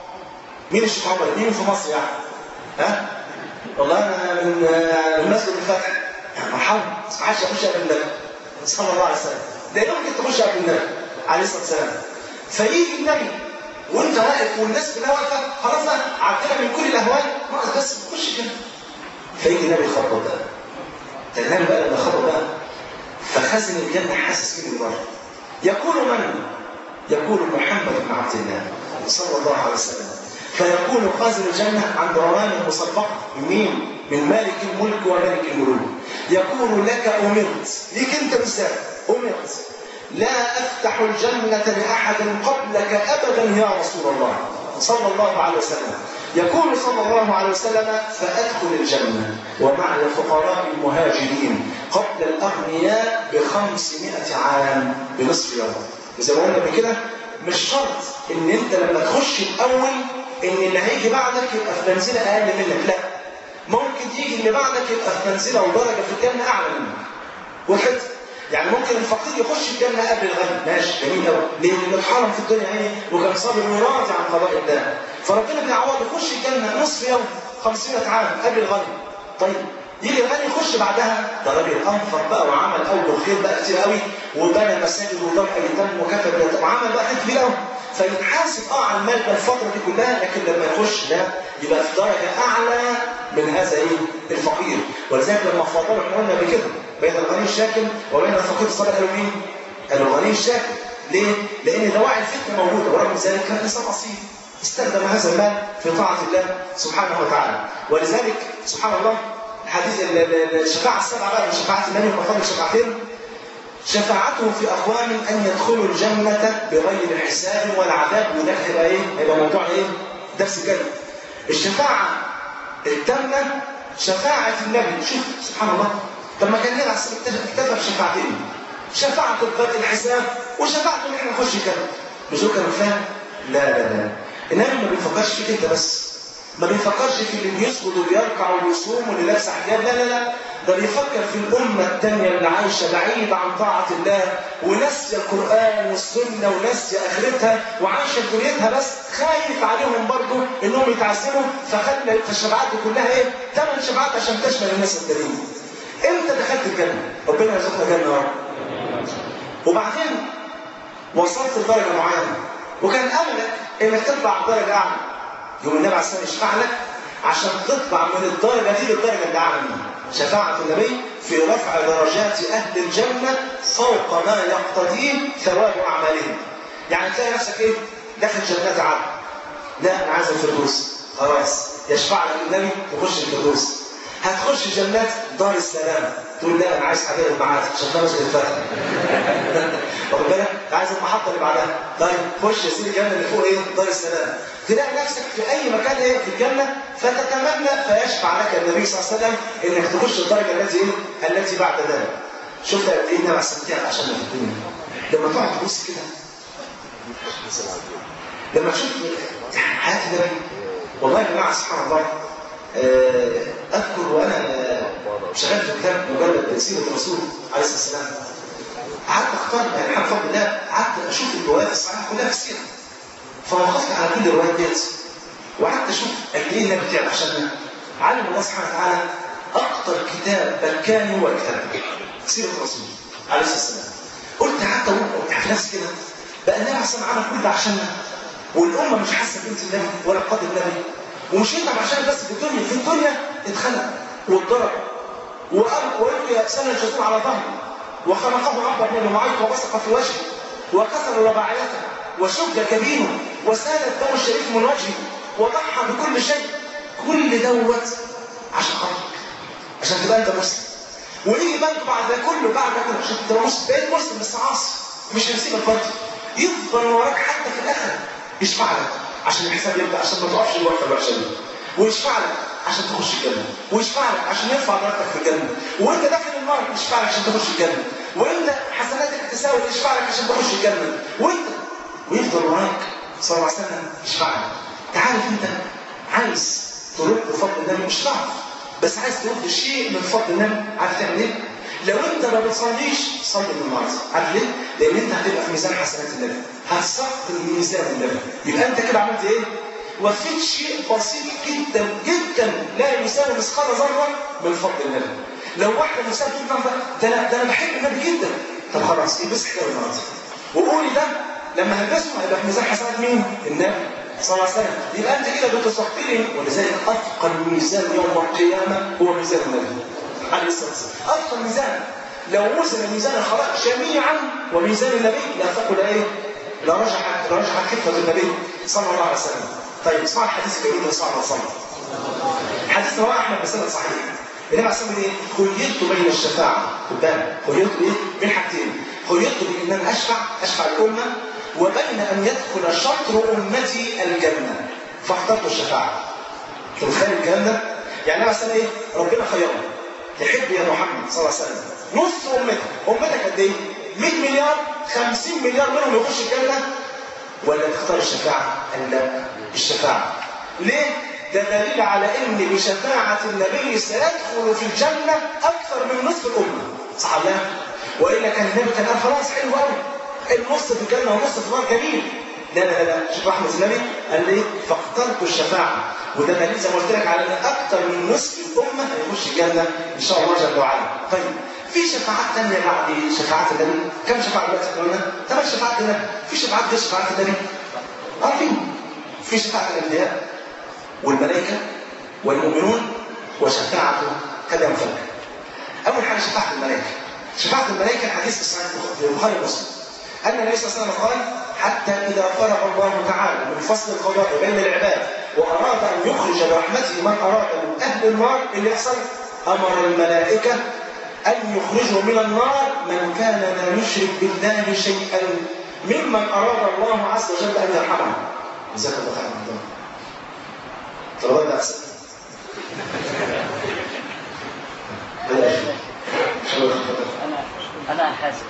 مين الشيخ عمر مين في مصر يعني ها والله انا من من مسجد الفتح مرحبا ما حدش يخش قبل النبي صلى الله عليه وسلم ده يمكن تخش قبل النبي عليه الصلاه والسلام فيجي النبي وانت واقف والناس كلها واقفه خلاص بقى عدينا من كل الاهوال ناقص بس تخش كده فيجي النبي يخبط بقى النبي بقى لما خبط بقى فخزن الجنه حاسس بيه من بره يقول من؟ يقول محمد بن عبد الله صلى الله عليه وسلم فيكون خازن الجنة عند روان مصدقة من مين؟ من مالك الملك وملك الملوك يقول لك أمرت ليك أنت بالذات أمرت لا أفتح الجنة لأحد قبلك أبدا يا رسول الله صلى الله عليه وسلم يقول صلى الله عليه وسلم فأدخل الجنة ومع الفقراء المهاجرين قبل الأغنياء بخمسمائة عام بنصف يوم زي ما قلنا قبل كده مش شرط ان انت لما تخش الاول ان اللي هيجي بعدك يبقى في منزله اقل منك لا ممكن يجي اللي بعدك يبقى في منزله ودرجه في الجنه اعلى منك وحد يعني ممكن الفقير يخش الجنه قبل الغني ماشي جميل قوي ليه؟ لانه اتحرم في الدنيا عيني وكان صابر وراضي عن قضاء الله فربنا بيعوض يخش الجنه نصف يوم 500 عام قبل الغني طيب يجي الغني يخش بعدها ده راجل انفق بقى وعمل اوجه خير بقى كتير قوي وبنى مساجد ودار ايتام وكفى بيتام وعمل بقى خير كبير قوي فيتحاسب اه على المال ده الفتره دي كلها لكن لما يخش ده يبقى في درجه اعلى من هذا ايه الفقير ولذلك لما فاضلوا احنا قلنا قبل كده بين الغني الشاكر وبين الفقير الصالح قالوا مين؟ قالوا الغني الشاكر ليه؟ لان دواعي الفتنه موجوده ورغم ذلك كان انسان اصيل استخدم هذا المال في طاعه الله سبحانه وتعالى ولذلك سبحان الله حديث الشفاعة السبعة بقى من شفاعة النبي وفضل شفاعتين شفاعته في أقوام أن يدخلوا الجنة بغير حساب ولا عذاب وده هيبقى إيه؟ هيبقى موضوع إيه؟ درس جد. الشفاعة التامة شفاعة النبي شوف سبحان الله طب ما كان هنا اكتفى بشفاعتين شفاعة بغير الحساب وشفاعته إن إحنا نخش الجنة مش هو كان فاهم؟ لا لا لا النبي ما بيفكرش فيك أنت بس ما بيفكرش في اللي بيسجد وبيركع وبيصوم واللي لابس حجاب لا لا لا ده بيفكر في الأمة التانية اللي عايشة بعيدة عن طاعة الله وناسية القرآن والسنة وناسية آخرتها وعايشة في دنيتها بس خايف عليهم برضه إنهم يتعذبوا فخلى الشفاعات دي كلها إيه؟ ثمان شفاعات عشان تشمل الناس التانيين. إمتى دخلت الجنة؟ ربنا يرزقنا جنة يا رب. وبعدين وصلت لدرجة معينة وكان أملك إنك تطلع درجة أعلى. يوم النبي عليه الصلاه والسلام يشفع لك عشان تطلع من الدرجه دي للدرجه اللي اعلى منها. شفاعه النبي في رفع درجات اهل الجنه فوق ما يقتضيه ثواب اعمالهم. يعني تلاقي نفسك ايه؟ داخل جنات عدن. لا انا عايز الفردوس. خلاص يشفع لك النبي تخش الفردوس. هتخش جنات دار السلام تقول لا انا عايز حاجه معاك عشان ده مسجد الفتح واخد بالك عايز المحطه اللي بعدها طيب خش يا سيدي الجنه اللي فوق ايه دار السلام تلاقي نفسك في اي مكان ايه في الجنه فتتمنى فيشفع لك النبي صلى الله عليه وسلم انك تخش الدرجه التي ايه التي بعد ذلك شفت قد ايه النبي عليه عشان في الدنيا لما تقعد تبص كده لما تشوف حياه النبي والله يا جماعه سبحان الله اذكر وانا شغال في كتاب مجلد سيره الرسول عليه الصلاه والسلام قعدت اختار يعني حق فضل الله قعدت اشوف الروايات الصحيحه كلها في السيره فوقفت على كل الروايات ديت وقعدت اشوف قد ايه النبي تعب عشان علم الله سبحانه وتعالى اكثر كتاب بكاني هو الكتاب سيره الرسول عليه الصلاه والسلام قلت حتى قلت في نفسي كده بقى النبي عليه الصلاه والسلام عمل كل ده عشاننا والامه مش حاسه بقيمه النبي ولا قدر النبي ومش يتعب عشان بس في الدنيا في الدنيا اتخلق واتضرب وألقي سنة الجزور على ظهره وخنقه عبد بن معيط وبصق في وجهه وكسر رباعيته وشج كبيره وسال الدم الشريف من وجهه وضحى بكل شيء كل دوت عشان خاطرك عشان تبقى انت مسلم ويجي بقى بعد ده كله بعد ده كله عشان تبقى مسلم بقيت مسلم بس عاصي مش هيسيبك برضه يفضل وراك حتى في الاخره يشفع لك عشان الحساب يبدا عشان ما تقفش الوقفه الوحشه دي ويشفع لك عشان تخش الجنه ويشفع لك عشان يرفع درجتك في الجنه وانت داخل النار يشفع لك عشان تخش الجنه وانت حسناتك تساوي يشفع لك عشان تخش الجنه وانت ويفضل وراك صلى الله عليه وسلم يشفع لك تعرف انت عايز ترد بفضل النبي مش صعب بس عايز ترد شيء من فضل النبي عارف تعمل ايه؟ لو انت ما بتصليش صلي النهارده عارف ليه؟ لان انت هتبقى في ميزان حسنات النبي هتثقل ميزان النبي يبقى انت كده عملت ايه؟ وفيت شيء بسيط جدا جدا لا يساوي مثقال ذره من فضل النبي لو واحد مسافر جدا ده انا ده انا بحب النبي جدا طب خلاص البس حجاب النهارده وقولي ده لما هلبسه هيبقى في ميزان حسنات مين؟ النبي صلى الله عليه وسلم يبقى انت كده بتثقلي ولذلك اثقل ميزان يوم القيامه هو ميزان النبي عليه الصلاه والسلام اثقل ميزان لو وزن ميزان الخلائق جميعا وميزان النبي لثقل ايه؟ لرجحت لرجحت كفه النبي صلى الله عليه وسلم طيب اسمع الحديث الجميل صلى الله عليه وسلم حديث رواه احمد بسند صحيح النبي عليه الصلاه والسلام ايه؟ خيرت بين الشفاعه خد بالك خيرت بايه؟ بين حاجتين خيرت بان انا اشفع اشفع الامه وبين ان يدخل شطر امتي الجنه فاخترت الشفاعه انت متخيل الكلام ده؟ يعني النبي عليه ايه؟ ربنا خيرنا يحب يا محمد صلى الله عليه وسلم نص امتك امتك قد ايه؟ 100 مليار 50 مليار منهم يخش الجنه ولا تختار الشفاعه؟ قال لا الشفاعه ليه؟ ده دليل على ان بشفاعه النبي سيدخل في الجنه اكثر من نصف الامه صح ولا لا؟ والا كان النبي كان قال خلاص حلو قوي النص في الجنه ونص في النار جميل لا لا لا شوف رحمه النبي قال لي فاخترت الشفاعه وده دليل زي ما قلت لك على ان اكثر من نصف الامه هيخش الجنه ان شاء الله جل وعلا طيب في شفاعات ثانيه بعد شفاعات النبي كم شفاعه دلوقتي قلنا ثمان شفاعات النبي في شفاعات غير شفاعات النبي عارفين في شفاعه الانبياء والملائكه والمؤمنون وشفاعه كذا مفلك اول حاجه شفاعه الملائكه شفاعه الملائكه الحديث في صحيح البخاري ومسلم أن النبي صلى الله عليه وسلم قال حتى إذا فرغ الله تعالى من فصل القضاء بين العباد وأراد أن يخرج برحمته من أراد من أهل النار اللي يحصل أمر الملائكة أن يخرجوا من النار من كان لا يشرك بالله شيئا ممن أراد الله عز وجل أن يرحمه جزاك الله خيرا طلبات ده أحسن بلاش انا انا حاسب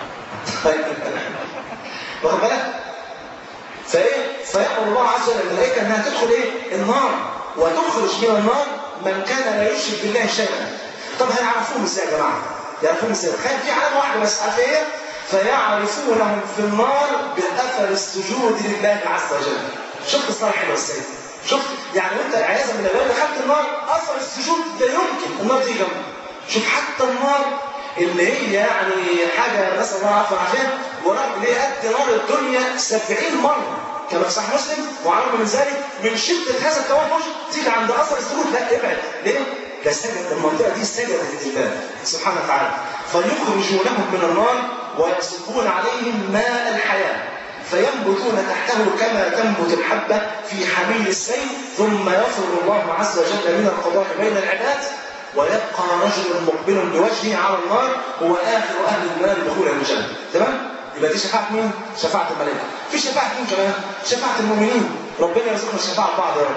واخد بالك؟ فايه؟ فيامر الله عز وجل الملائكه انها تدخل ايه؟ النار وتخرج من النار من كان لا يشرك بالله شيئا. طب هيعرفوهم ازاي يا جماعه؟ يعرفوهم ازاي؟ خلي في علامه واحده بس عارف ايه؟ فيعرفونهم في النار باثر السجود لله عز وجل. شفت الصلاه حلوه ازاي؟ شفت يعني وانت عياذا بالله دخلت النار اثر السجود لا يمكن النار تيجي جنبك. شوف حتى النار اللي هي يعني حاجة نسأل الله العافية والعافية ورغم اللي هي قد نار الدنيا 70 مرة كما في صحيح مسلم وعلى من ذلك من شدة هذا التوحش تيجي عند أثر السجود لا ابعد ليه؟ ده سجد المنطقة دي سجدت لله سبحانه وتعالى فيخرجونهم من النار ويصبون عليهم ماء الحياة فينبتون تحته كما تنبت الحبة في حميل السيل ثم يفرغ الله عز وجل من القضاء بين العباد ويبقى رجل مقبل بوجهه على النار هو اخر اهل النار دخولا الجنه تمام يبقى دي شفاعه مين شفاعه الملائكه في شفاعه مين كمان شفاعه المؤمنين ربنا يرزقنا الشفاعه بعض يا رب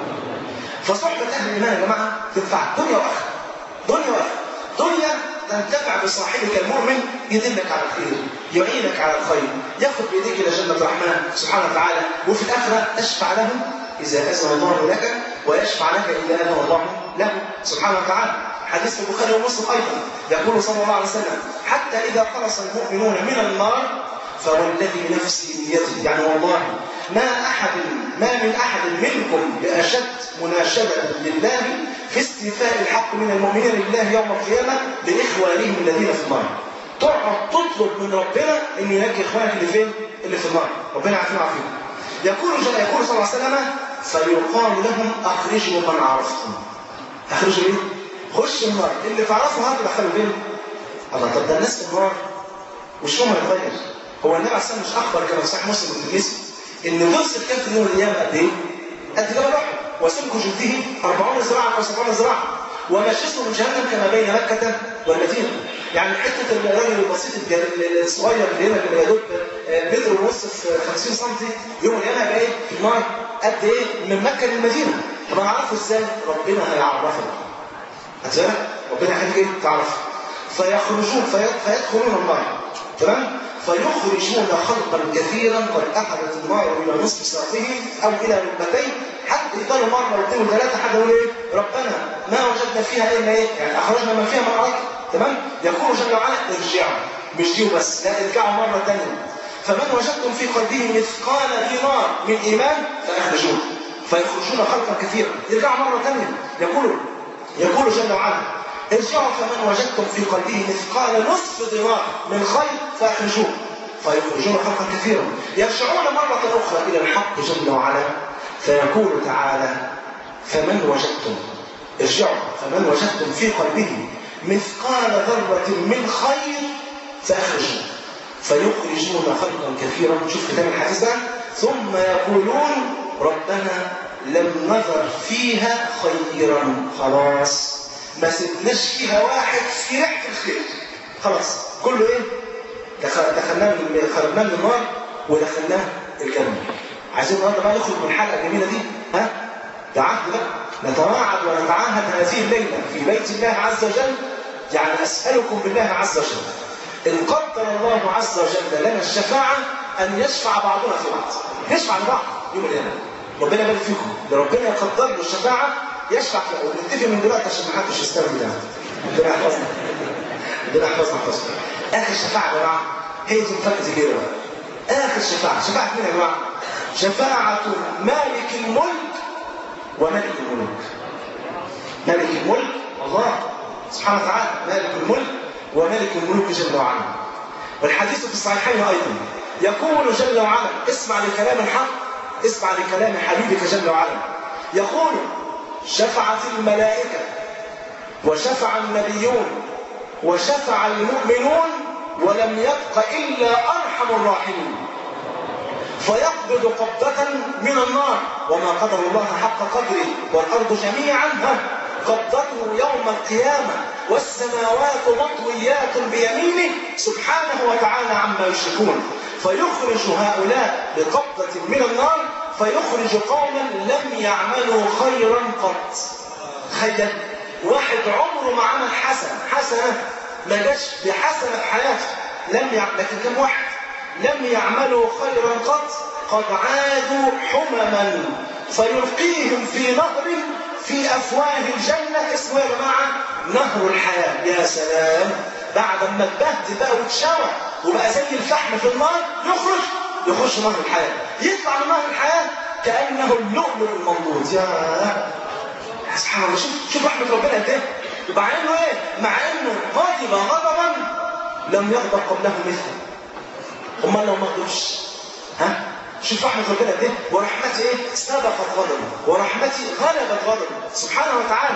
فصحبه اهل الايمان يا جماعه تنفع دنيا واخره دنيا واخره دنيا تنتفع بصاحبك المؤمن يدلك على الخير يعينك على الخير ياخذ بيديك الى جنه الرحمن سبحانه وتعالى وفي الاخره تشفع له اذا اذن الله لك ويشفع لك اذا اذن الله له سبحانه وتعالى حديث في البخاري ومسلم ايضا يقول صلى الله عليه وسلم حتى اذا خلص المؤمنون من النار فوالذي نفسي بيده يعني والله ما احد ما من احد منكم باشد مناشده لله في استيفاء الحق من المؤمنين لله يوم القيامه لاخوانهم الذين في النار تقعد تطلب من ربنا انه ينجي اخوانك اللي فين؟ اللي في النار ربنا يعافينا ويعافيهم يقول جل يقول صلى الله عليه وسلم فيقال لهم اخرجوا من عرفتم اخرجوا ايه؟ خش النار اللي تعرفه هات دخلوا فين؟ الله طب ده الناس في النار وشهم هيتغير هو النبي عليه الصلاه والسلام مش اخبر كما في صحيح مسلم والترمذي ان ضرس الكلب يوم القيامه قد ايه؟ قد جبل احد وسمك جلده 40 ذراعا او 70 ذراعا ومشيته من جهنم كما بين مكه والمدينه يعني حته الراجل البسيط الج- الصغير اللي هنا اللي يا دوب متر ونص في 50 سم يوم القيامه هيبقى ايه؟ في النار قد ايه؟ من مكه للمدينه طب هنعرفه ازاي؟ ربنا هيعرفنا هتسألك ربنا يخليك ايه تعرف فيخرجون في فيدخلون النار تمام فيخرجون خلقا كثيرا قد اخذت النار الى نصف ساقهم او الى ركبتين حتى يفضلوا مره واثنين وثلاثه حد يقول ايه ربنا ما وجدنا فيها الا ايه يعني اخرجنا ما فيها من ارض تمام يقول جل وعلا ارجعوا مش دي بس لا ارجعوا مره ثانيه فمن وجدتم في قلبه مثقال دينار من ايمان فاخرجوه فيخرجون خلقا كثيرا يرجعوا مره ثانيه يقول يقول جل وعلا ارجعوا فمن وجدتم في قلبه مثقال نصف دينار من خير فاخرجوه فيخرجون خلقا كثيرا يرجعون مرة أخرى إلى الحق جل وعلا فيقول تعالى فمن وجدتم ارجعوا فمن وجدتم في قلبه مثقال ذرة من خير فأخرجوه فيخرجون خلقا كثيرا شوف كتاب الحديث ده ثم يقولون ربنا لم نذر فيها خيرا خلاص ما سبناش فيها واحد في ريحة الخير خلاص كله ايه دخل- دخلناه من خرجناه من النار ودخلناه الجنة عايزين النهارده بقى نخرج من الحلقة الجميلة دي ها ده عهد بقى نتواعد ونتعاهد هذه الليلة في بيت الله عز وجل يعني أسألكم بالله عز وجل إن قدر الله عز وجل لنا الشفاعة أن يشفع بعضنا في بعض نشفع لبعض يوم القيامة ربنا يبارك فيكم ده ربنا يقدر له الشفاعة يشفع في ونتفق من دلوقتي عشان ما حدش يستخدم ده ربنا يحفظنا ربنا يحفظنا يحفظنا آخر شفاعة يا جماعة هي دي مفاجأة كبيرة بقى آخر شفاعة شفاعة مين يا جماعة؟ شفاعة مالك الملك وملك الملوك ملك الملك الله سبحانه وتعالى مالك الملك وملك الملوك جل وعلا والحديث في الصحيحين أيضا يقول جل وعلا اسمع لكلام الحق اسمع لكلام حبيبك جل وعلا يقول شفعت الملائكة وشفع النبيون وشفع المؤمنون ولم يبق إلا أرحم الراحمين فيقبض قبضة من النار وما قدر الله حق قدره والأرض جميعا ها قبضته يوم القيامة والسماوات مطويات بيمينه سبحانه وتعالى عما يشركون فيخرج هؤلاء بقبضة من النار فيخرج قوما لم يعملوا خيرا قط تخيل واحد عمره ما عمل حسنة حسنة ما جاش بحسنة في حياته لم يعمل لكن كم واحد لم يعملوا خيرا قط قد عادوا حمما فيلقيهم في نهر في افواه الجنه اسمه يا جماعه نهر الحياه يا سلام بعد ما اتبهدل بقى واتشوى وبقى زي الفحم في النار يخرج يخش نهر الحياه يطلع من نهر الحياه كانه اللؤلؤ المنضود يا سبحان الله شوف شوف رحمه ربنا قد ايه مع انه ايه مع انه غضب غضبا لم يغضب قبله مثله امال لو ما غضبش ها شوف رحمه ربنا قد ايه ورحمتي ايه سبقت غضبه ورحمتي غلبت غضبه سبحانه وتعالى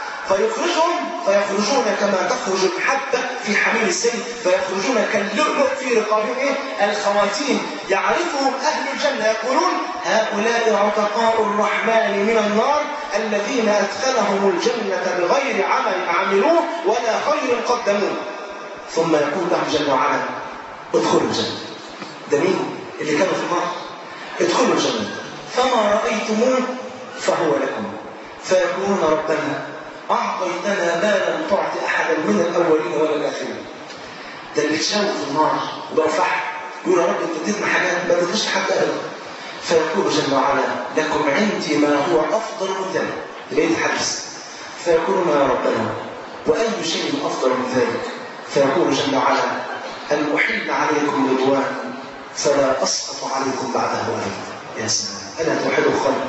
فيخرجهم فيخرجون كما تخرج الحبة في حميل السيل فيخرجون كاللؤلؤ في رقابهم إيه؟ الخواتيم يعرفهم أهل الجنة يقولون هؤلاء عتقاء الرحمن من النار الذين أدخلهم الجنة بغير عمل عملوه ولا خير قدموه ثم يقول لهم جل وعلا ادخلوا الجنة ده مين اللي كانوا في النار ادخلوا الجنة فما رأيتموه فهو لكم فيقولون ربنا أعطيتنا ما لم تعط أحدا من الأولين ولا الآخرين ده اللي اتشووا في النار وبقوا فحم يقول يا رب انت اديتنا حاجات ما اديتناش حد ابدا فيقول جل وعلا لكم عندي ما هو افضل من ذلك لقيت الحديث فيقولون يا ربنا واي شيء افضل من ذلك فيقول جل وعلا ان احل عليكم رضوان فلا اسقط عليكم بعده ابدا يا سلام الا توحدوا الخلق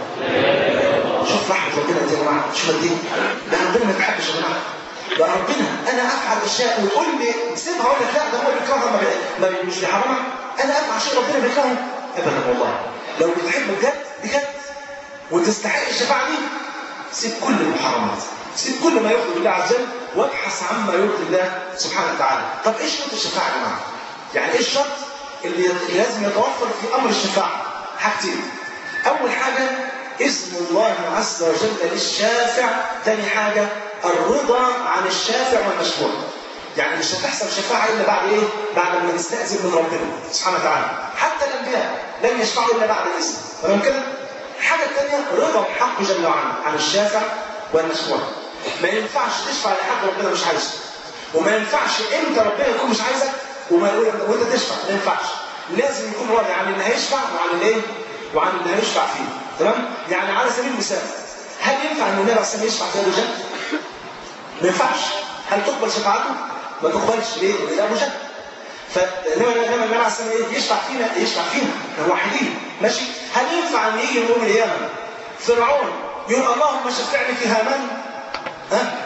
شوف رحمة ربنا يا جماعة شوف الدين ده ربنا ما يتحبش يا جماعة ده ربنا انا افعل اشياء ويقول لي سيبها اقول لك لا ده هو بيكرهها ما, بي... ما مش بيحرمها انا افعل شيء ربنا بيكرهه ابدا والله لو بتحب بجد بجد وتستحق الشفاعة دي سيب كل المحرمات سيب كل ما يرضي الله عز وجل وابحث عما يرضي الله سبحانه وتعالى طب ايه شروط الشفاعة يا جماعة؟ يعني ايه الشرط اللي اللي لازم يتوفر في امر الشفاعة؟ حاجتين اول حاجة إذن الله عز وجل للشافع ثاني حاجة الرضا عن الشافع والمشفوع يعني مش هتحصل شفاعة إلا بعد إيه؟ بعد ما نستأذن من ربنا سبحانه وتعالى حتى الأنبياء لم يشفعوا إلا بعد الإذن تمام كده؟ الحاجة الثانية رضا الحق جل وعلا عن الشافع والمشفوع ما ينفعش تشفع لحد ربنا مش عايزه وما ينفعش انت ربنا يكون مش عايزك وما وانت تشفع ما ينفعش لازم يكون راضي عن اللي هيشفع وعن الايه؟ وعن اللي هيشفع فيه تمام يعني على سبيل المثال هل ينفع ان النبي عليه الصلاه يشفع في ابو جهل ما ينفعش هل تقبل شفاعته ما تقبلش ليه؟ لان ده ابو جهل فانما انما النبي عليه الصلاه والسلام يشفع فينا يشفع فينا احنا موحدين ماشي هل ينفع ان يجي يوم القيامه فرعون يقول اللهم شفعني في هامان ها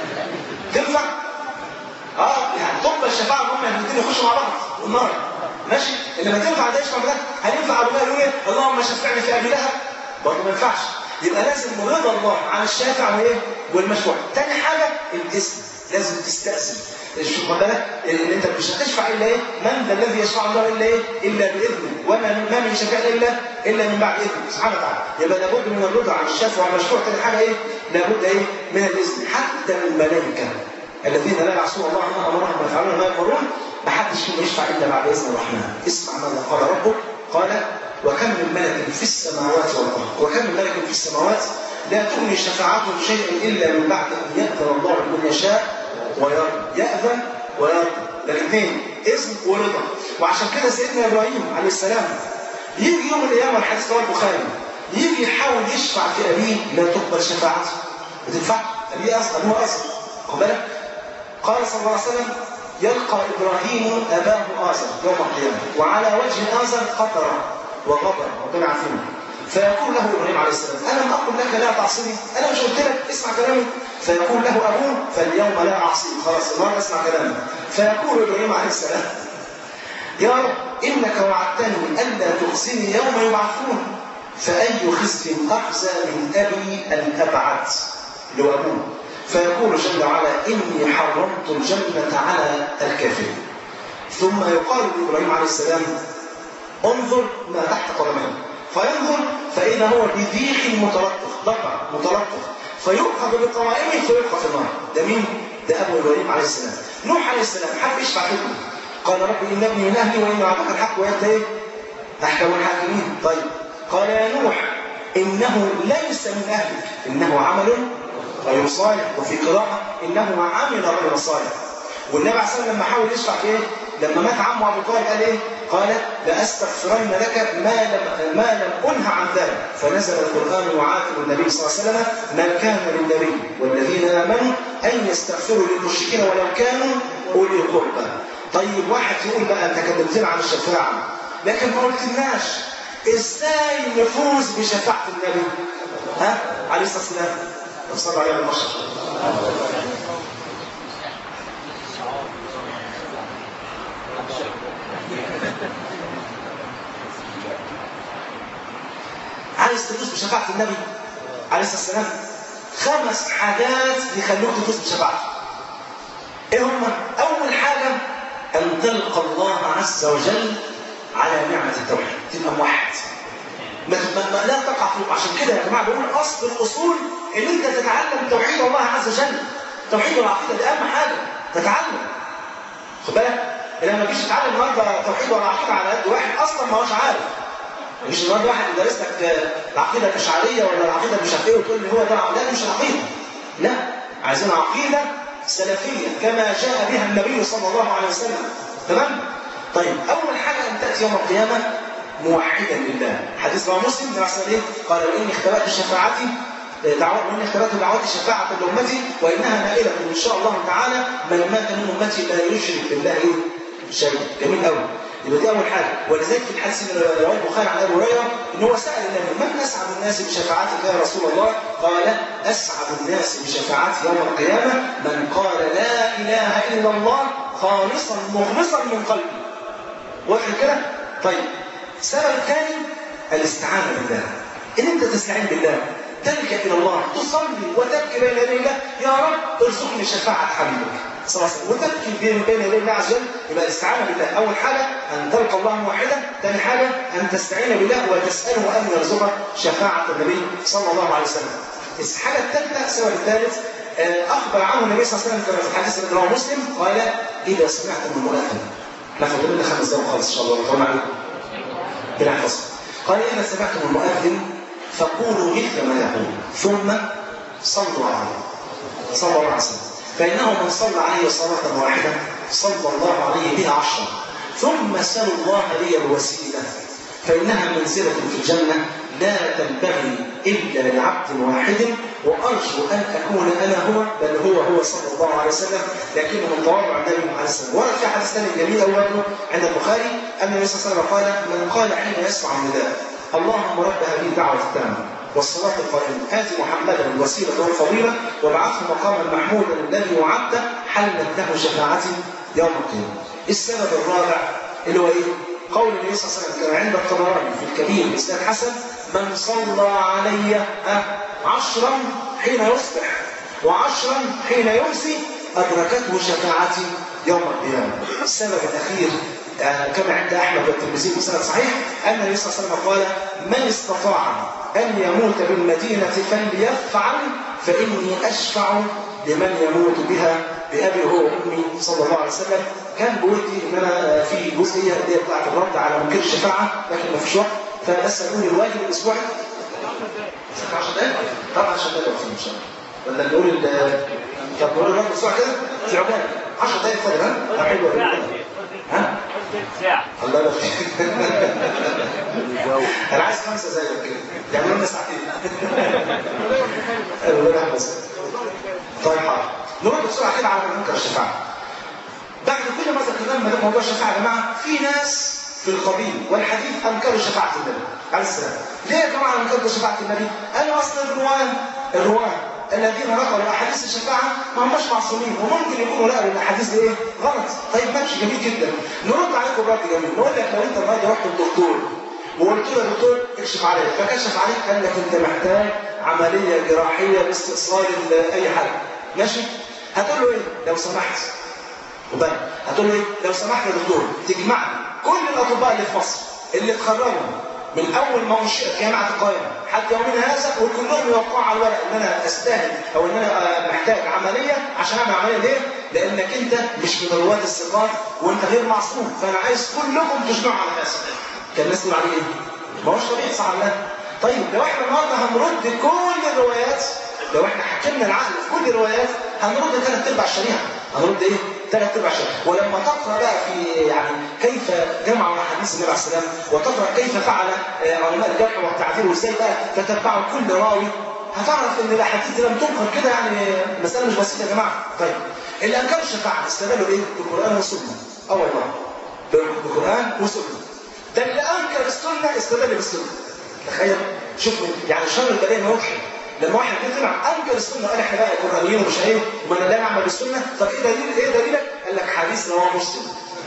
تنفع اه يعني تقبل الشفاعه ان هم الاثنين يخشوا مع بعض والنار ماشي انما تنفع ده يشفع ده هل ينفع ابو جهل يقول ايه اللهم شفعني في ابي لهب برضه ما ينفعش يبقى لازم رضا الله عن الشافع وايه والمشفوع تاني حاجه الاسم لازم تستأذن شوف بالك ان انت مش هتشفع الا ايه من ذا الذي يشفع الله الا ايه الا باذنه وما ما من شفاء الا الا من بعد اذنه سبحانه وتعالى يبقى لابد من الرضا عن الشافع والمشفوع تاني حاجه ايه لابد ايه من الاذن حتى الملائكه الذين لا يعصون الله ما امرهم ويفعلون ما يامرون ما حدش فيهم يشفع الا بعد اذن الرحمن اسمع ماذا قال ربك قال وكم من ملك في السماوات والارض وكم من ملك في السماوات لا تغني شفاعتهم شيئا الا من بعد ان ياذن الله لمن يشاء ويرضى ياذن ويرضى الاثنين اذن ورضا وعشان كده سيدنا ابراهيم عليه السلام يجي يوم القيامه الحديث رواه البخاري يجي يحاول يشفع في ابيه لا تقبل شفاعته ما تنفعش ابيه اصلا هو اصلا خد بالك قال صلى الله عليه وسلم يلقى ابراهيم اباه ازر يوم القيامه وعلى وجه ازر قطر وغبر ربنا عارفينه فيقول له ابراهيم عليه السلام الم اقل لك لا تعصني انا مش قلت لك اسمع كلامي فيقول له ابوه فاليوم لا اعصيك خلاص النهارده اسمع كلامي فيقول ابراهيم عليه السلام يا رب انك وعدتني الا تخزني يوم يبعثون فاي خزي اخزى من ابي ان ابعث اللي هو ابوه فيقول جل وعلا اني حرمت الجنه على الكافرين ثم يقال لابراهيم عليه السلام انظر ما تحت قدميه فينظر فإذا هو بذيخ متلطخ ضبع متلطخ فيؤخذ بقوائمه فيلقى في النار ده مين؟ ده أبو إبراهيم عليه السلام نوح عليه السلام حب يشفع ابنه قال رب إن ابني من أهلي وإن أعطاك الحق وأنت إيه؟ أحكم الحاكمين طيب قال يا نوح إنه ليس من أهلك إنه عمل غير صالح وفي قراءة إنه عمل غير صالح والنبي عليه الصلاة والسلام لما حاول يشفع في إيه؟ لما مات عمه أبو طالب قال إيه؟ قال لأستغفرن لك ما لم ما لم أنه عن ذلك فنزل القرآن يعاتب النبي صلى الله عليه وسلم ما كان للنبي والذين آمنوا أن يستغفروا للمشركين ولو كانوا أولي قربى طيب واحد يقول بقى أنت كلمتنا عن الشفاعة لكن ما قلتلناش إزاي نفوز بشفاعة النبي ها عليه الصلاة والسلام صلى عليه البشر عايز تفوز بشفاعة النبي عليه الصلاة والسلام خمس حاجات يخلوك تفوز بشفاعته ايه هم؟ أول حاجة أن تلقى الله عز وجل على نعمة التوحيد تبقى موحد ما, ما, ما لا تقع في عشان كده يا جماعة بقول أصل الأصول إن أنت تتعلم توحيد الله عز وجل توحيد العقيدة دي أهم حاجة تتعلم خد بالك لما تجيش تتعلم النهارده توحيد ولا عقيدة على قد واحد أصلا ما هوش عارف مش النهارده واحد يدرس لك العقيده الاشعريه ولا العقيده مش عارف ايه وتقول لي هو ده لا مش العقيده لا عايزين عقيده سلفيه كما جاء بها النبي صلى الله عليه وسلم تمام طيب اول حاجه ان تاتي يوم القيامه موحدا لله حديث رواه مسلم النبي صلى الله قال واني اختبأت شفاعتي دعوة واني اختبأت دعوتي شفاعة لأمتي وإنها نائلة إن شاء الله تعالى من مات من أمتي لا يشرك بالله شيئا جميل قوي يبقى دي اول حاجه ولذلك في الحديث اللي رواه البخاري عن ابي هريره ان هو سال النبي من اسعد الناس بشفاعتك يا رسول الله؟ قال اسعد الناس بشفاعتي يوم القيامه من قال لا اله الا الله خالصا مخلصا من قلبي. واضح كده؟ طيب السبب الثاني الاستعانه بالله. ان انت تستعين بالله تلجا الى الله تصلي وتبكي بين يدي الله يا رب ارزقني شفاعه حبيبك صلى الله عليه وسلم وتبكي بين بين يدي الله عز وجل يبقى الاستعانه بالله اول حاجه ان تلقى الله موحدا ثاني حاجه ان تستعين بالله وتساله ان يرزقك شفاعه النبي صلى الله عليه وسلم الحاجه الثالثه السبب الثالث اخبر عنه النبي صلى الله عليه وسلم في الحديث الذي رواه مسلم قال اذا سمعتم المؤذن لا فاضل لنا خمس دقائق خالص ان شاء الله طبعا عليكم بالعكس قال اذا سمعتم المؤذن فقولوا مثل ما يقول ثم صلوا عليه صلى الله عليه وسلم فإنه من صلى عليه صلاة واحدة صلى الله عليه بها عشرا ثم سلوا الله لي الوسيلة فإنها منزلة في الجنة لا تنبغي إلا لعبد واحد وارجو ان اكون انا هو بل هو هو صلى الله عليه وسلم لكنه من تواضع النبي عليه السلام ورد في حديث ثاني جميل اوله عند البخاري ان النبي صلى الله عليه وسلم قال من قال حين يسمع النداء اللهم رب هذه الدعوه التامه والصلاة القائمة آت محمدا الوسيلة والفضيلة وابعثه مقاما محمودا الذي وعدته حلت له شفاعتي يوم القيامة. السبب الرابع اللي هو ايه؟ قول النبي صلى الله عليه وسلم كما عند الطبراني في الكبير بإسناد حسن من صلى علي أه عشرا حين يصبح وعشرا حين يمسي أدركته شفاعتي يوم القيامة. السبب الأخير آه كما عند أحمد والترمذي بسند صحيح أن النبي صلى الله عليه وسلم قال من استطاع أن يموت بالمدينة فليفعل فإني أشفع لمن يموت بها بأبي هو وأمي صلى الله عليه وسلم كان بودي إن أنا في جزئية اللي هي بتاعت الرد على منكر الشفاعة لكن ما فيش وقت فبس أقول الواجب الأسبوعي 10 دقايق طبعا 10 دقايق وقت إن شاء الله ولا نقول ال طب نقول الواجب الأسبوع كده في عقبال 10 دقايق فاضل ها؟ حلو ها؟ ساعة الله يبارك انا عايز خمسه زيك كده يعملوا لنا ساعتين قالوا لنا خمسه طيب حاضر نرد بسرعه كده على منكر الشفاعه بعد كل ما ذكرنا من موضوع الشفاعه يا جماعه في ناس في القبيل والحديث انكروا شفاعه النبي عليه السلام ليه يا جماعه انكروا شفاعه النبي؟ قالوا اصل الروان الروان الذين نقلوا احاديث الشفاعه ما هماش معصومين وممكن يكونوا نقلوا الاحاديث دي ايه؟ غلط طيب ماشي جميل جدا نرد عليكم برد جميل نقول لك لو انت النهارده رحت للدكتور وقلت له يا دكتور اكشف عليك فكشف عليك قال لك انت محتاج عمليه جراحيه باستئصال اي حاجه ماشي؟ هتقول له ايه؟ لو سمحت وبقى هتقول له ايه؟ لو سمحت يا دكتور تجمع لي كل الاطباء اللي في مصر اللي اتخرجوا من اول ما انشئت جامعه القاهره حتى يومنا هذا وكلهم يوقعوا على الورق ان انا استاهل او ان انا محتاج عمليه عشان اعمل عمليه ليه؟ لانك انت مش من رواد الثقات وانت غير معصوم فانا عايز كلكم تجمعوا على هذا كان الناس تقول عليه ايه؟ ما هوش طبيعي صح ولا لا؟ طيب لو احنا النهارده هنرد كل الروايات لو احنا حكمنا العقل في كل الروايات هنرد ثلاث ارباع الشريعه هنرد ايه؟ ثلاث ارباع الشريعه ولما تقرا بقى في يعني كيف جمعوا احاديث النبي عليه السلام وتقرا كيف فعل علماء الجرح والتعديل وازاي بقى تتبعوا كل راوي هتعرف ان الاحاديث لم تنقل كده يعني مساله مش بسيطه يا جماعه طيب اللي انكروا الشفاعه استدلوا بايه؟ بالقران والسنه اه والله بالقران والسنه ده اللي انكر السنه استدل بالسنه تخيل شوف يعني شر البلايا واضحه لما واحد كده طلع انكر السنه قال احنا بقى قرانيين ومش ايه وما انا لا نعمل بالسنه طب ايه دليل ايه دليلك؟ قال لك حديث رواه مسلم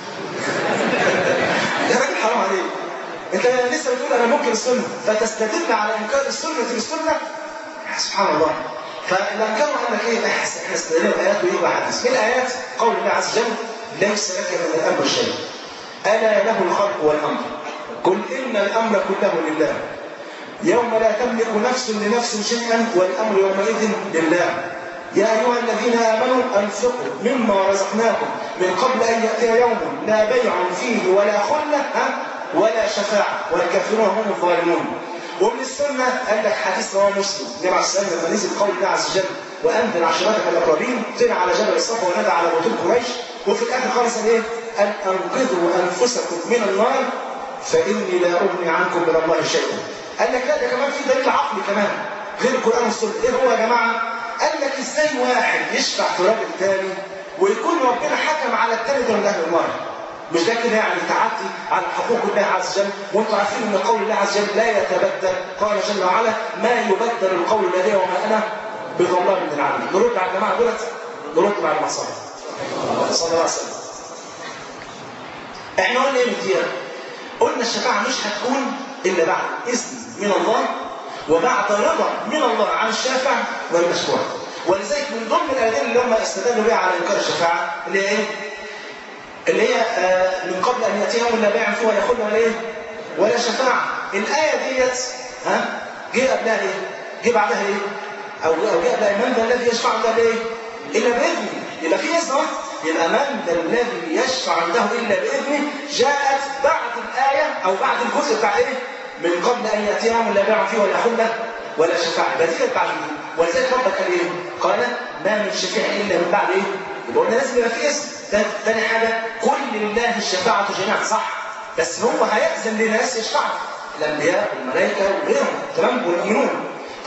يا راجل حرام عليك انت لسه بتقول انا ممكن السنه فتستدل على انكار السنه بالسنه سبحان الله فالانكار قال لك ايه احنا استدلنا بايات وايه واحاديث من الايات قول الله عز وجل ليس لك من الامر شيء الا له الخلق والامر قل ان الامر كله لله يوم لا تملك نفس لنفس شيئا والامر يومئذ لله يا ايها الذين امنوا انفقوا مما رزقناكم من قبل ان ياتي يوم لا بيع فيه ولا خله ها ولا شفاعه والكافرون هم الظالمون ومن السنه قال لك حديث رواه مسلم النبي عليه السلام لما نزل قول الله عز وجل وانزل عشيرتك الاقربين طلع على جبل الصفا ونادى على بطون قريش وفي الاخر خالص قال ايه؟ ان انقذوا انفسكم من النار فاني لا اغني عنكم من الله شيئا قال لك لا ده كمان في دليل عقلي كمان غير القران والسنه ايه هو يا جماعه قال لك ازاي واحد يشفع في راجل تاني ويكون ربنا حكم على التاني ده من اهل النار مش ده كده يعني تعدي على حقوق الله عز وجل وانتم عارفين ان قول الله عز وجل لا يتبدل قال جل وعلا ما يبدل القول لدي وما انا بظلام من العالمين نرد على الجماعه دولت نرد بعد ما صلى صلى الله عليه وسلم احنا قلنا ايه من قلنا الشفاعه مش هتكون الا بعد اذن من الله وبعد رضا من الله عن الشافع والمشفوع ولذلك من ضمن الادله اللي هم استدلوا بها على انكار الشفاعه اللي هي ايه؟ اللي هي آه من قبل ان ياتي يوم لا بيع فيه ولا خلة ولا ايه؟ ولا شفاعه الايه ديت ها جه قبلها ايه؟ جه بعدها ايه؟ او او جه قبلها من ذا الذي يشفع عنده بايه؟ الا باذنه يبقى في اذن يبقى من ذا الذي يشفع عنده الا باذنه جاءت بعد الايه او بعد الجزء بتاع ايه؟ من قبل ان ياتي يوم لا بيع فيه ولا خلة ولا شفاعه بديهه بعد ولذلك ربك قال ايه؟ قال ما من شفيع الا من بعد ايه؟ يبقى قلنا لازم يبقى في اسم ثاني حاجه قل لله الشفاعه جميعا صح بس هو هيأذن لناس يشفعوا الانبياء والملائكه وغيرهم تمام والمؤمنون طيب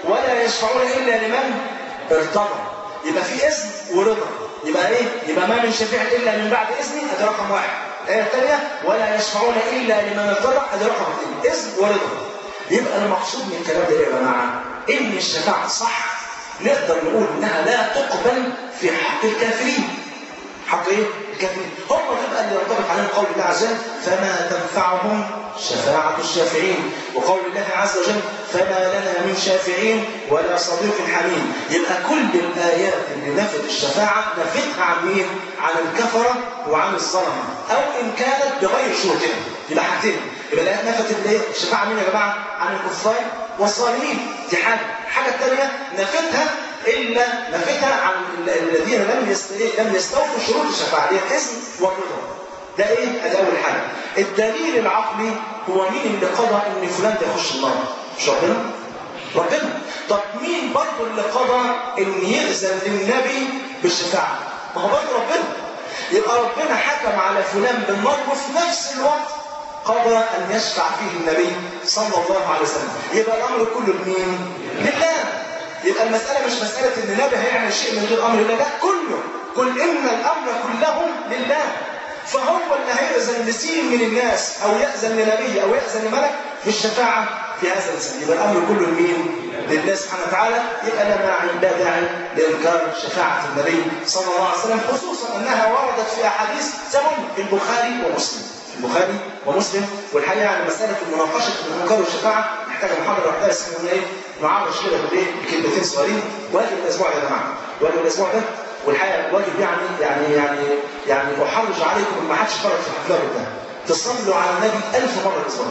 ولا يشفعون الا لمن ارتضى يبقى في اذن ورضا يبقى ايه يبقى ما من شفيع الا من بعد اذني ادي رقم واحد الايه الثانيه ولا يشفعون الا لمن ارتضى ادي رقم اثنين اذن ورضا يبقى المقصود من الكلام ده ايه يا جماعه ان الشفاعه صح نقدر نقول انها لا تقبل في حق الكافرين حق ايه الكافرين هم تبقى اللي ينطبق عليهم قول الله عز وجل فما تنفعهم شفاعة الشافعين وقول الله عز وجل فما لنا من شافعين ولا صديق حميم يبقى كل الآيات اللي نفت الشفاعة نفتها عن مين؟ عن الكفرة وعن الظلمة أو إن كانت بغير شروطها يبقى حاجتين يبقى الآيات نفت الايه؟ الشفاعة مين يا جماعة؟ عن الكفار والظالمين دي حاجة الحاجة الثانية نفتها إلا نفتها عن الذين لم يست... لم يستوفوا شروط الشفاعة هي الإذن والرضا ده ايه؟ ده اول حاجه. الدليل العقلي هو مين اللي قضى ان فلان ده يخش النار؟ مش ربنا؟ ربنا. طب مين برضه اللي قضى ان يأذن للنبي بالشفاعه؟ ما هو برضه ربنا. يبقى ربنا حكم على فلان بالنار وفي نفس الوقت قضى ان يشفع فيه النبي صلى الله عليه وسلم. يبقى الامر كله لمين؟ لله. يبقى المساله مش مساله ان النبي هيعمل شيء من غير امر الله، لا كله. قل ان الامر كله لله. فهو اللي هيأذن لسين من الناس أو يأذن لنبي أو يأذن لملك بالشفاعة في هذا الإنسان يبقى الأمر كله لمين؟ لله سبحانه وتعالى يبقى لا داعي لا داعي لإنكار شفاعة النبي صلى الله عليه وسلم خصوصا أنها وردت في أحاديث سمن في البخاري ومسلم في البخاري ومسلم والحقيقة يعني مسألة مناقشة الإنكار والشفاعة محتاجة محاضرة لوحدها بس احنا إيه نعرض كده بالإيه بكلمتين صغيرين واجب الأسبوع يا جماعة واجب الأسبوع ده والحقيقه واجب يعني يعني يعني يعني احرج عليكم ما حدش فرق في الحفلات ده تصلوا على النبي ألف مره الاسبوع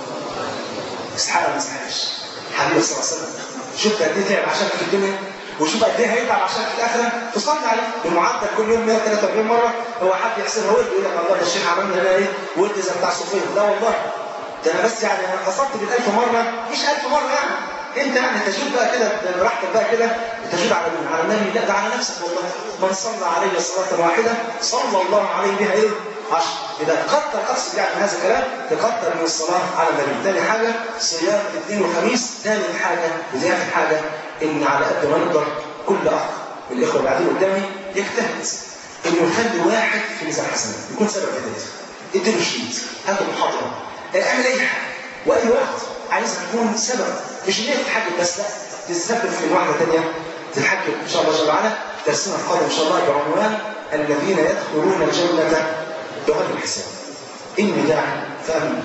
استحاله ما استحالش حبيبي صلى الله عليه وسلم شوف قد ايه تعب عشان في الدنيا وشوف قد ايه هيتعب عشان في الاخره تصلي عليه بمعدل كل يوم 143 مره هو حد يحسبها ورد يقول لك الله ده الشيخ عملنا هنا ايه ورد زي بتاع صوفيا لا والله ده انا بس يعني انا قصدت بالألف مره مش ألف مره يعني انت يعني تجود بقى كده براحتك بقى كده تجود على مين؟ على النبي لا ده على نفسك والله من صلى عليه صلاة واحدة صلى الله عليه بها ايه؟ عشر إذا تكتر أقصد يعني هذا الكلام تكتر من الصلاة على النبي ثاني حاجة صيام الاثنين والخميس ثالث حاجة ودي آخر حاجة إن على قد ما نقدر كل أخ من الإخوة اللي قاعدين قدامي يجتهد إنه يخلي واحد في ميزان حسنة يكون سبب هدايته اديله شيت هاته محاضرة اعمل أي حاجة وأي وقت عايز تكون سبب مش ان هي تتحجب بس لا تتسبب في واحده ثانيه تتحجب ان شاء الله جل وعلا درسنا القادم ان شاء الله بعنوان الذين يدخلون الجنه بغير حساب اني داعي فامن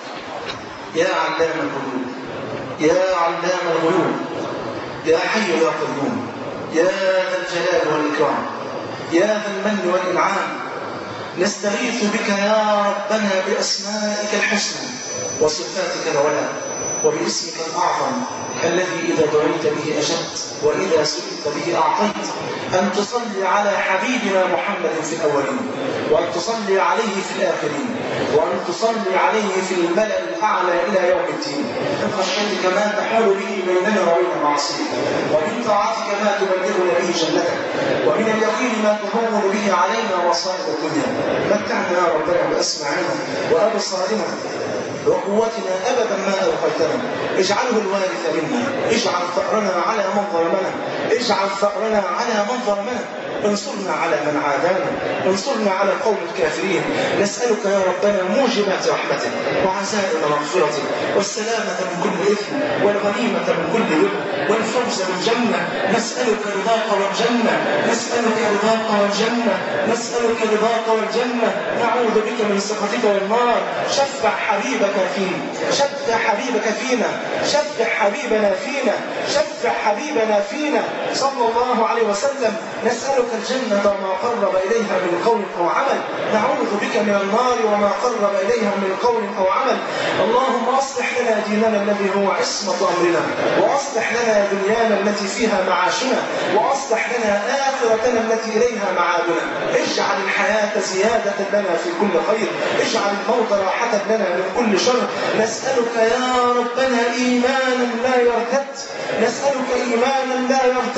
يا علام الغيوب يا علام الغيوب يا حي يا قيوم يا ذا الجلال والاكرام يا ذا المن والانعام نستغيث بك يا ربنا باسمائك الحسنى وصفاتك العلى وباسمك الأعظم الذي إذا دعيت به أجبت وإذا سئلت به أعطيت أن تصلي على حبيبنا محمد في الأولين وأن تصلي عليه في الآخرين وأن تصلي عليه في الملأ الأعلى إلى يوم الدين من خشيتك ما تحول به بيننا وبين معصيتك ومن طاعتك ما تبلغنا به جنتك ومن اليقين ما تهون به علينا مصائب الدنيا متعنا يا ربنا بأسماعنا وأبصارنا وقوتنا أبدا ما أبقيتنا اجعله الوارث منا اجعل ثأرنا على من ظلمنا اجعل ثأرنا على من ظلمنا انصرنا على من عادانا انصرنا على القوم الكافرين نسألك يا ربنا موجبات رحمتك وعزائم مغفرتك والسلامة من كل إثم والغنيمة من كل بر والفوز بالجنة نسألك رضاك والجنة نسألك رضاك والجنة نسألك رضاك والجنة نعوذ بك من سخطك والنار شفع حبيبك فينا شفع حبيبك فينا شفع حبيبنا فينا شفع حبيبنا فينا صلى الله عليه وسلم نسألك الجنة وما قرب إليها من قول أو عمل نعوذ بك من النار وما قرب إليها من قول أو عمل اللهم أصلح لنا ديننا الذي هو عصمة أمرنا وأصلح لنا دنيانا التي فيها معاشنا وأصلح لنا آخرتنا التي إليها معادنا اجعل الحياة زيادة لنا في كل خير اجعل الموت راحة لنا من كل شر نسألك يا ربنا إيمانا لا يرتد نسألك إيمانا لا يرتد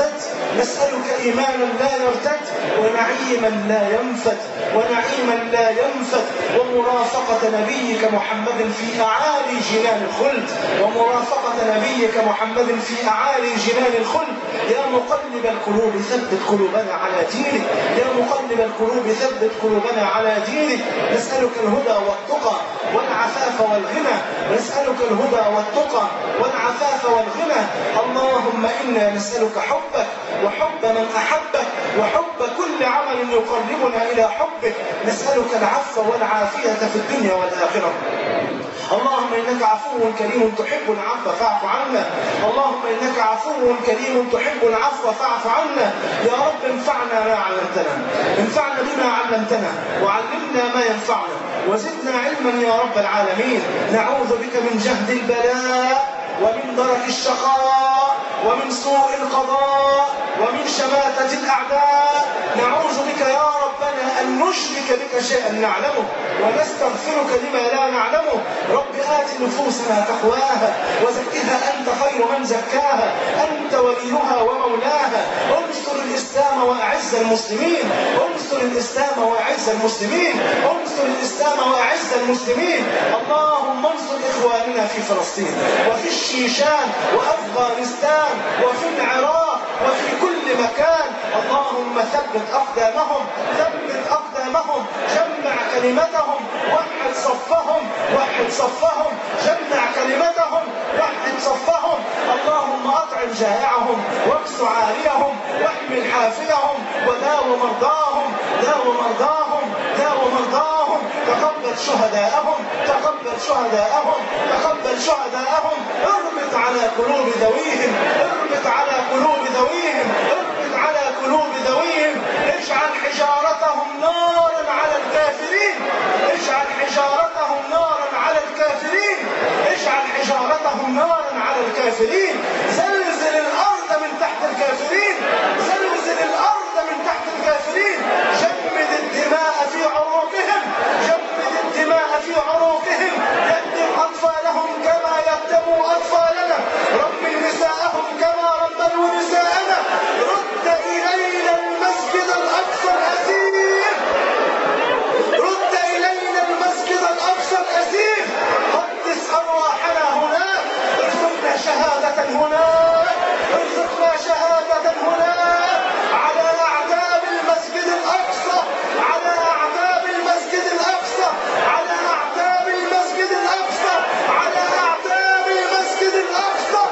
نسألك إيمانا لا يرتد ونعيما لا ينفد ونعيما لا ينفد ومرافقة نبيك محمد في أعالي جنان الخلد ومرافقة نبيك محمد في أعالي جنان الخلد يا مقلب القلوب ثبت قلوبنا على دينك يا مقلب القلوب ثبت قلوبنا على دينك نسألك الهدى والتقى والعفاف والغنى نسألك الهدى والتقى والعفاف والغنى اللهم إنا نسألك حبك وحب من أحبك وحب كل عمل يقربنا إلى حبك نسألك العفو والعافية في الدنيا والآخرة اللهم إنك عفو كريم تحب العفو فاعف عنا اللهم إنك عفو كريم تحب العفو فاعف عنا يا رب انفعنا ما علمتنا انفعنا بما علمتنا وعلمنا ما ينفعنا وزدنا علما يا رب العالمين نعوذ بك من جهد البلاء ومن درك الشقاء ومن سوء القضاء ومن شماتة الأعداء نعوذ بك يا ربنا أن نشرك بك شيئا نعلمه ونستغفرك لما لا نعلمه رب آت نفوسنا تقواها وزكها أنت خير من زكاها أنت وليها ومولاها انصر الإسلام وأعز المسلمين انصر الإسلام وأعز المسلمين انصر الإسلام وأعز المسلمين اللهم انصر إخواننا في فلسطين وفي الشيشان وأفغانستان وفي العراق وفي كل مكان اللهم ثبت أقدامهم ثبت أقدامهم جمع كلمتهم وحد صفهم وحد صفهم جمع كلمتهم وحد صفهم اللهم أطعم جائعهم واكس عاريهم واحمل حافيهم وداو مرضاهم داو مرضاهم داو مرضاهم تقبل شهداءهم تقبل شهداءهم تقبل شهداءهم اربط على قلوب ذويهم اربط على قلوب ذويهم اربط على قلوب ذويهم اجعل حجارتهم نارا على الكافرين اجعل حجارتهم نارا على الكافرين اجعل حجارتهم نارا على الكافرين زلزل الارض من تحت الكافرين زلزل الارض من تحت الكافرين جمد الدماء في عروقهم جمد الدماء في عروقهم يتم اطفالهم كما يتموا اطفالنا رب نساءهم كما ربوا نساءنا رد الينا المسجد الاقصى الاسير رد إلينا المسجد الأقصى الأزيم قدس أرواحنا هناك ارزقنا شهادة هناك ارزقنا شهادة هناك على أعتاب المسجد الأقصى على أعتاب المسجد الأقصى على أعتاب المسجد الأقصى على أعتاب المسجد الأقصى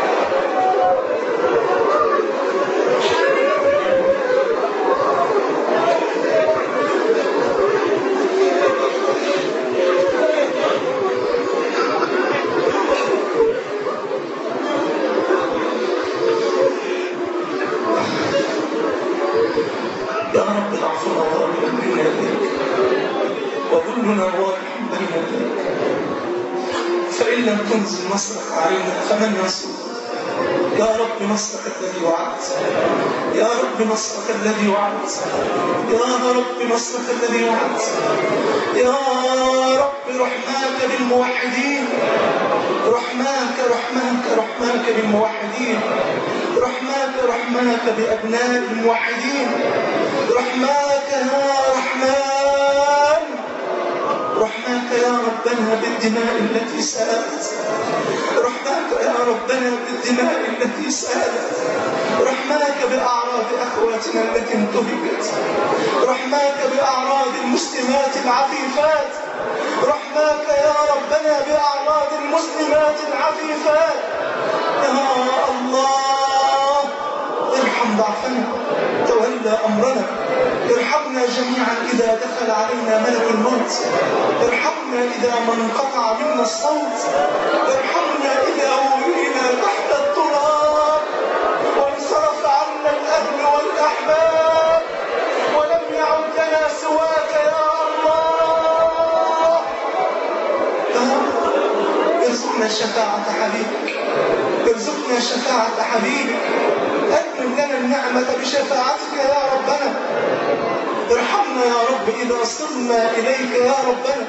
يا رب اعفنا ظالما بين يديك وكلنا واضح بين يديك فإن لم تنزل نصرك علينا فمن ينصرنا يا رب نصرك الذي وعدت يا رب نصرك الذي وعدت يا رب نصرك الذي وعدت يا رب رحماك بالموحدين رحماك رحماك رحماك بالموحدين رحماك رحماك بأبناء الموحدين رحماك يا رحمن رحماك يا ربنا بالدماء التي سالت رحماك يا ربنا بالدماء التي سالت رحماك بأعراض أخواتنا التي انتهكت رحماك بأعراض المسلمات العفيفات رحماك يا ربنا بأعراض المسلمات العفيفات يا الله ارحم ضعفنا تولى أمرنا ارحمنا جميعا إذا دخل علينا ملك الموت ارحمنا إذا ما انقطع منا الصوت ارحمنا إذا ولينا تحت التراب وانصرف عنا الأهل والأحباب ولم يعد لنا سواك يا الله ارزقنا شفاعة حبيبك ارزقنا شفاعة حبيبك أتمم لنا النعمة بشفاعتك يا ربنا ارحمنا يا رب إذا صرنا إليك يا ربنا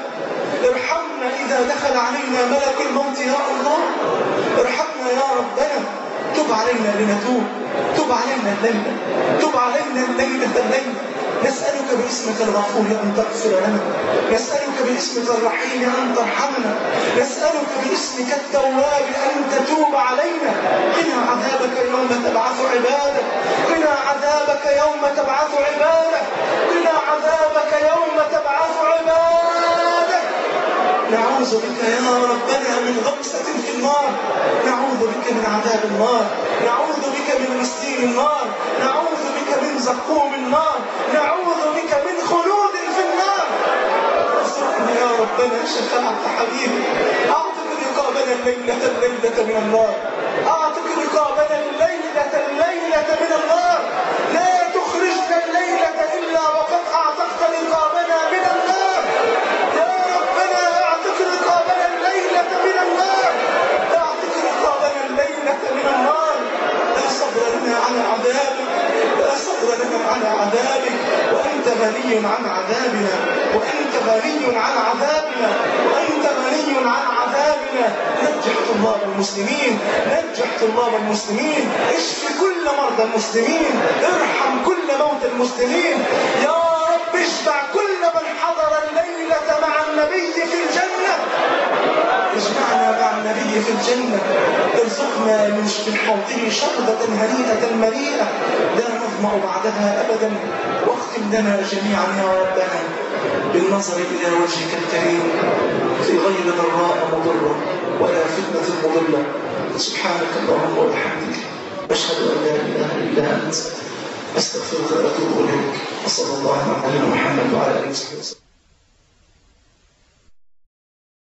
ارحمنا إذا دخل علينا ملك الموت يا الله ارحمنا يا ربنا تب علينا لنتوب تب علينا الليلة تب علينا الليلة الليلة نسألك باسمك الغفور أن تغفر لنا نسألك باسمك الرحيم أن ترحمنا نسألك باسمك التواب أن تتوب علينا قنا عذابك يوم تبعث عبادك قنا عذابك يوم تبعث عبادك قنا عذابك يوم تبعث عبادك نعوذ بك يا ربنا من غمسة في النار نعوذ بك من عذاب النار نعوذ بك من مسير النار نعوذ بك من زقوم النار نعوذ بك من خلود في النار ارزقنا يا ربنا شفاعة حبيبي اعتق رقابنا الليلة الليلة من النار اعتق رقابنا الليلة الليلة من النار لا تخرجنا الليلة الا وقد اعتقت رقابنا من النار يا ربنا اعتق رقابنا الليلة من النار اعتق رقابنا الليلة من النار لا صبر لنا على عذابك لا صبر لنا على عذابك وانت غني عن عذابنا وانت غني عن عذابنا وانت غني عن عذابنا نجح طلاب المسلمين نجح طلاب المسلمين اشف كل مرضى المسلمين ارحم كل موتى المسلمين يا رب اشفع كل من حضر الليلة مع النبي في الجنة اجمعنا مع النبي في الجنة ارزقنا من من حوضه شربة هنيئة مريئة لا نظمأ بعدها أبدا واختم لنا جميعا يا ربنا بالنظر إلى وجهك الكريم في غير ضراء مضرة ولا فتنة مضلة سبحانك اللهم وبحمدك أشهد أن لا إله إلا أنت أستغفرك وأتوب إليك وصلى الله على نبينا محمد وعلى آله وصحبه وسلم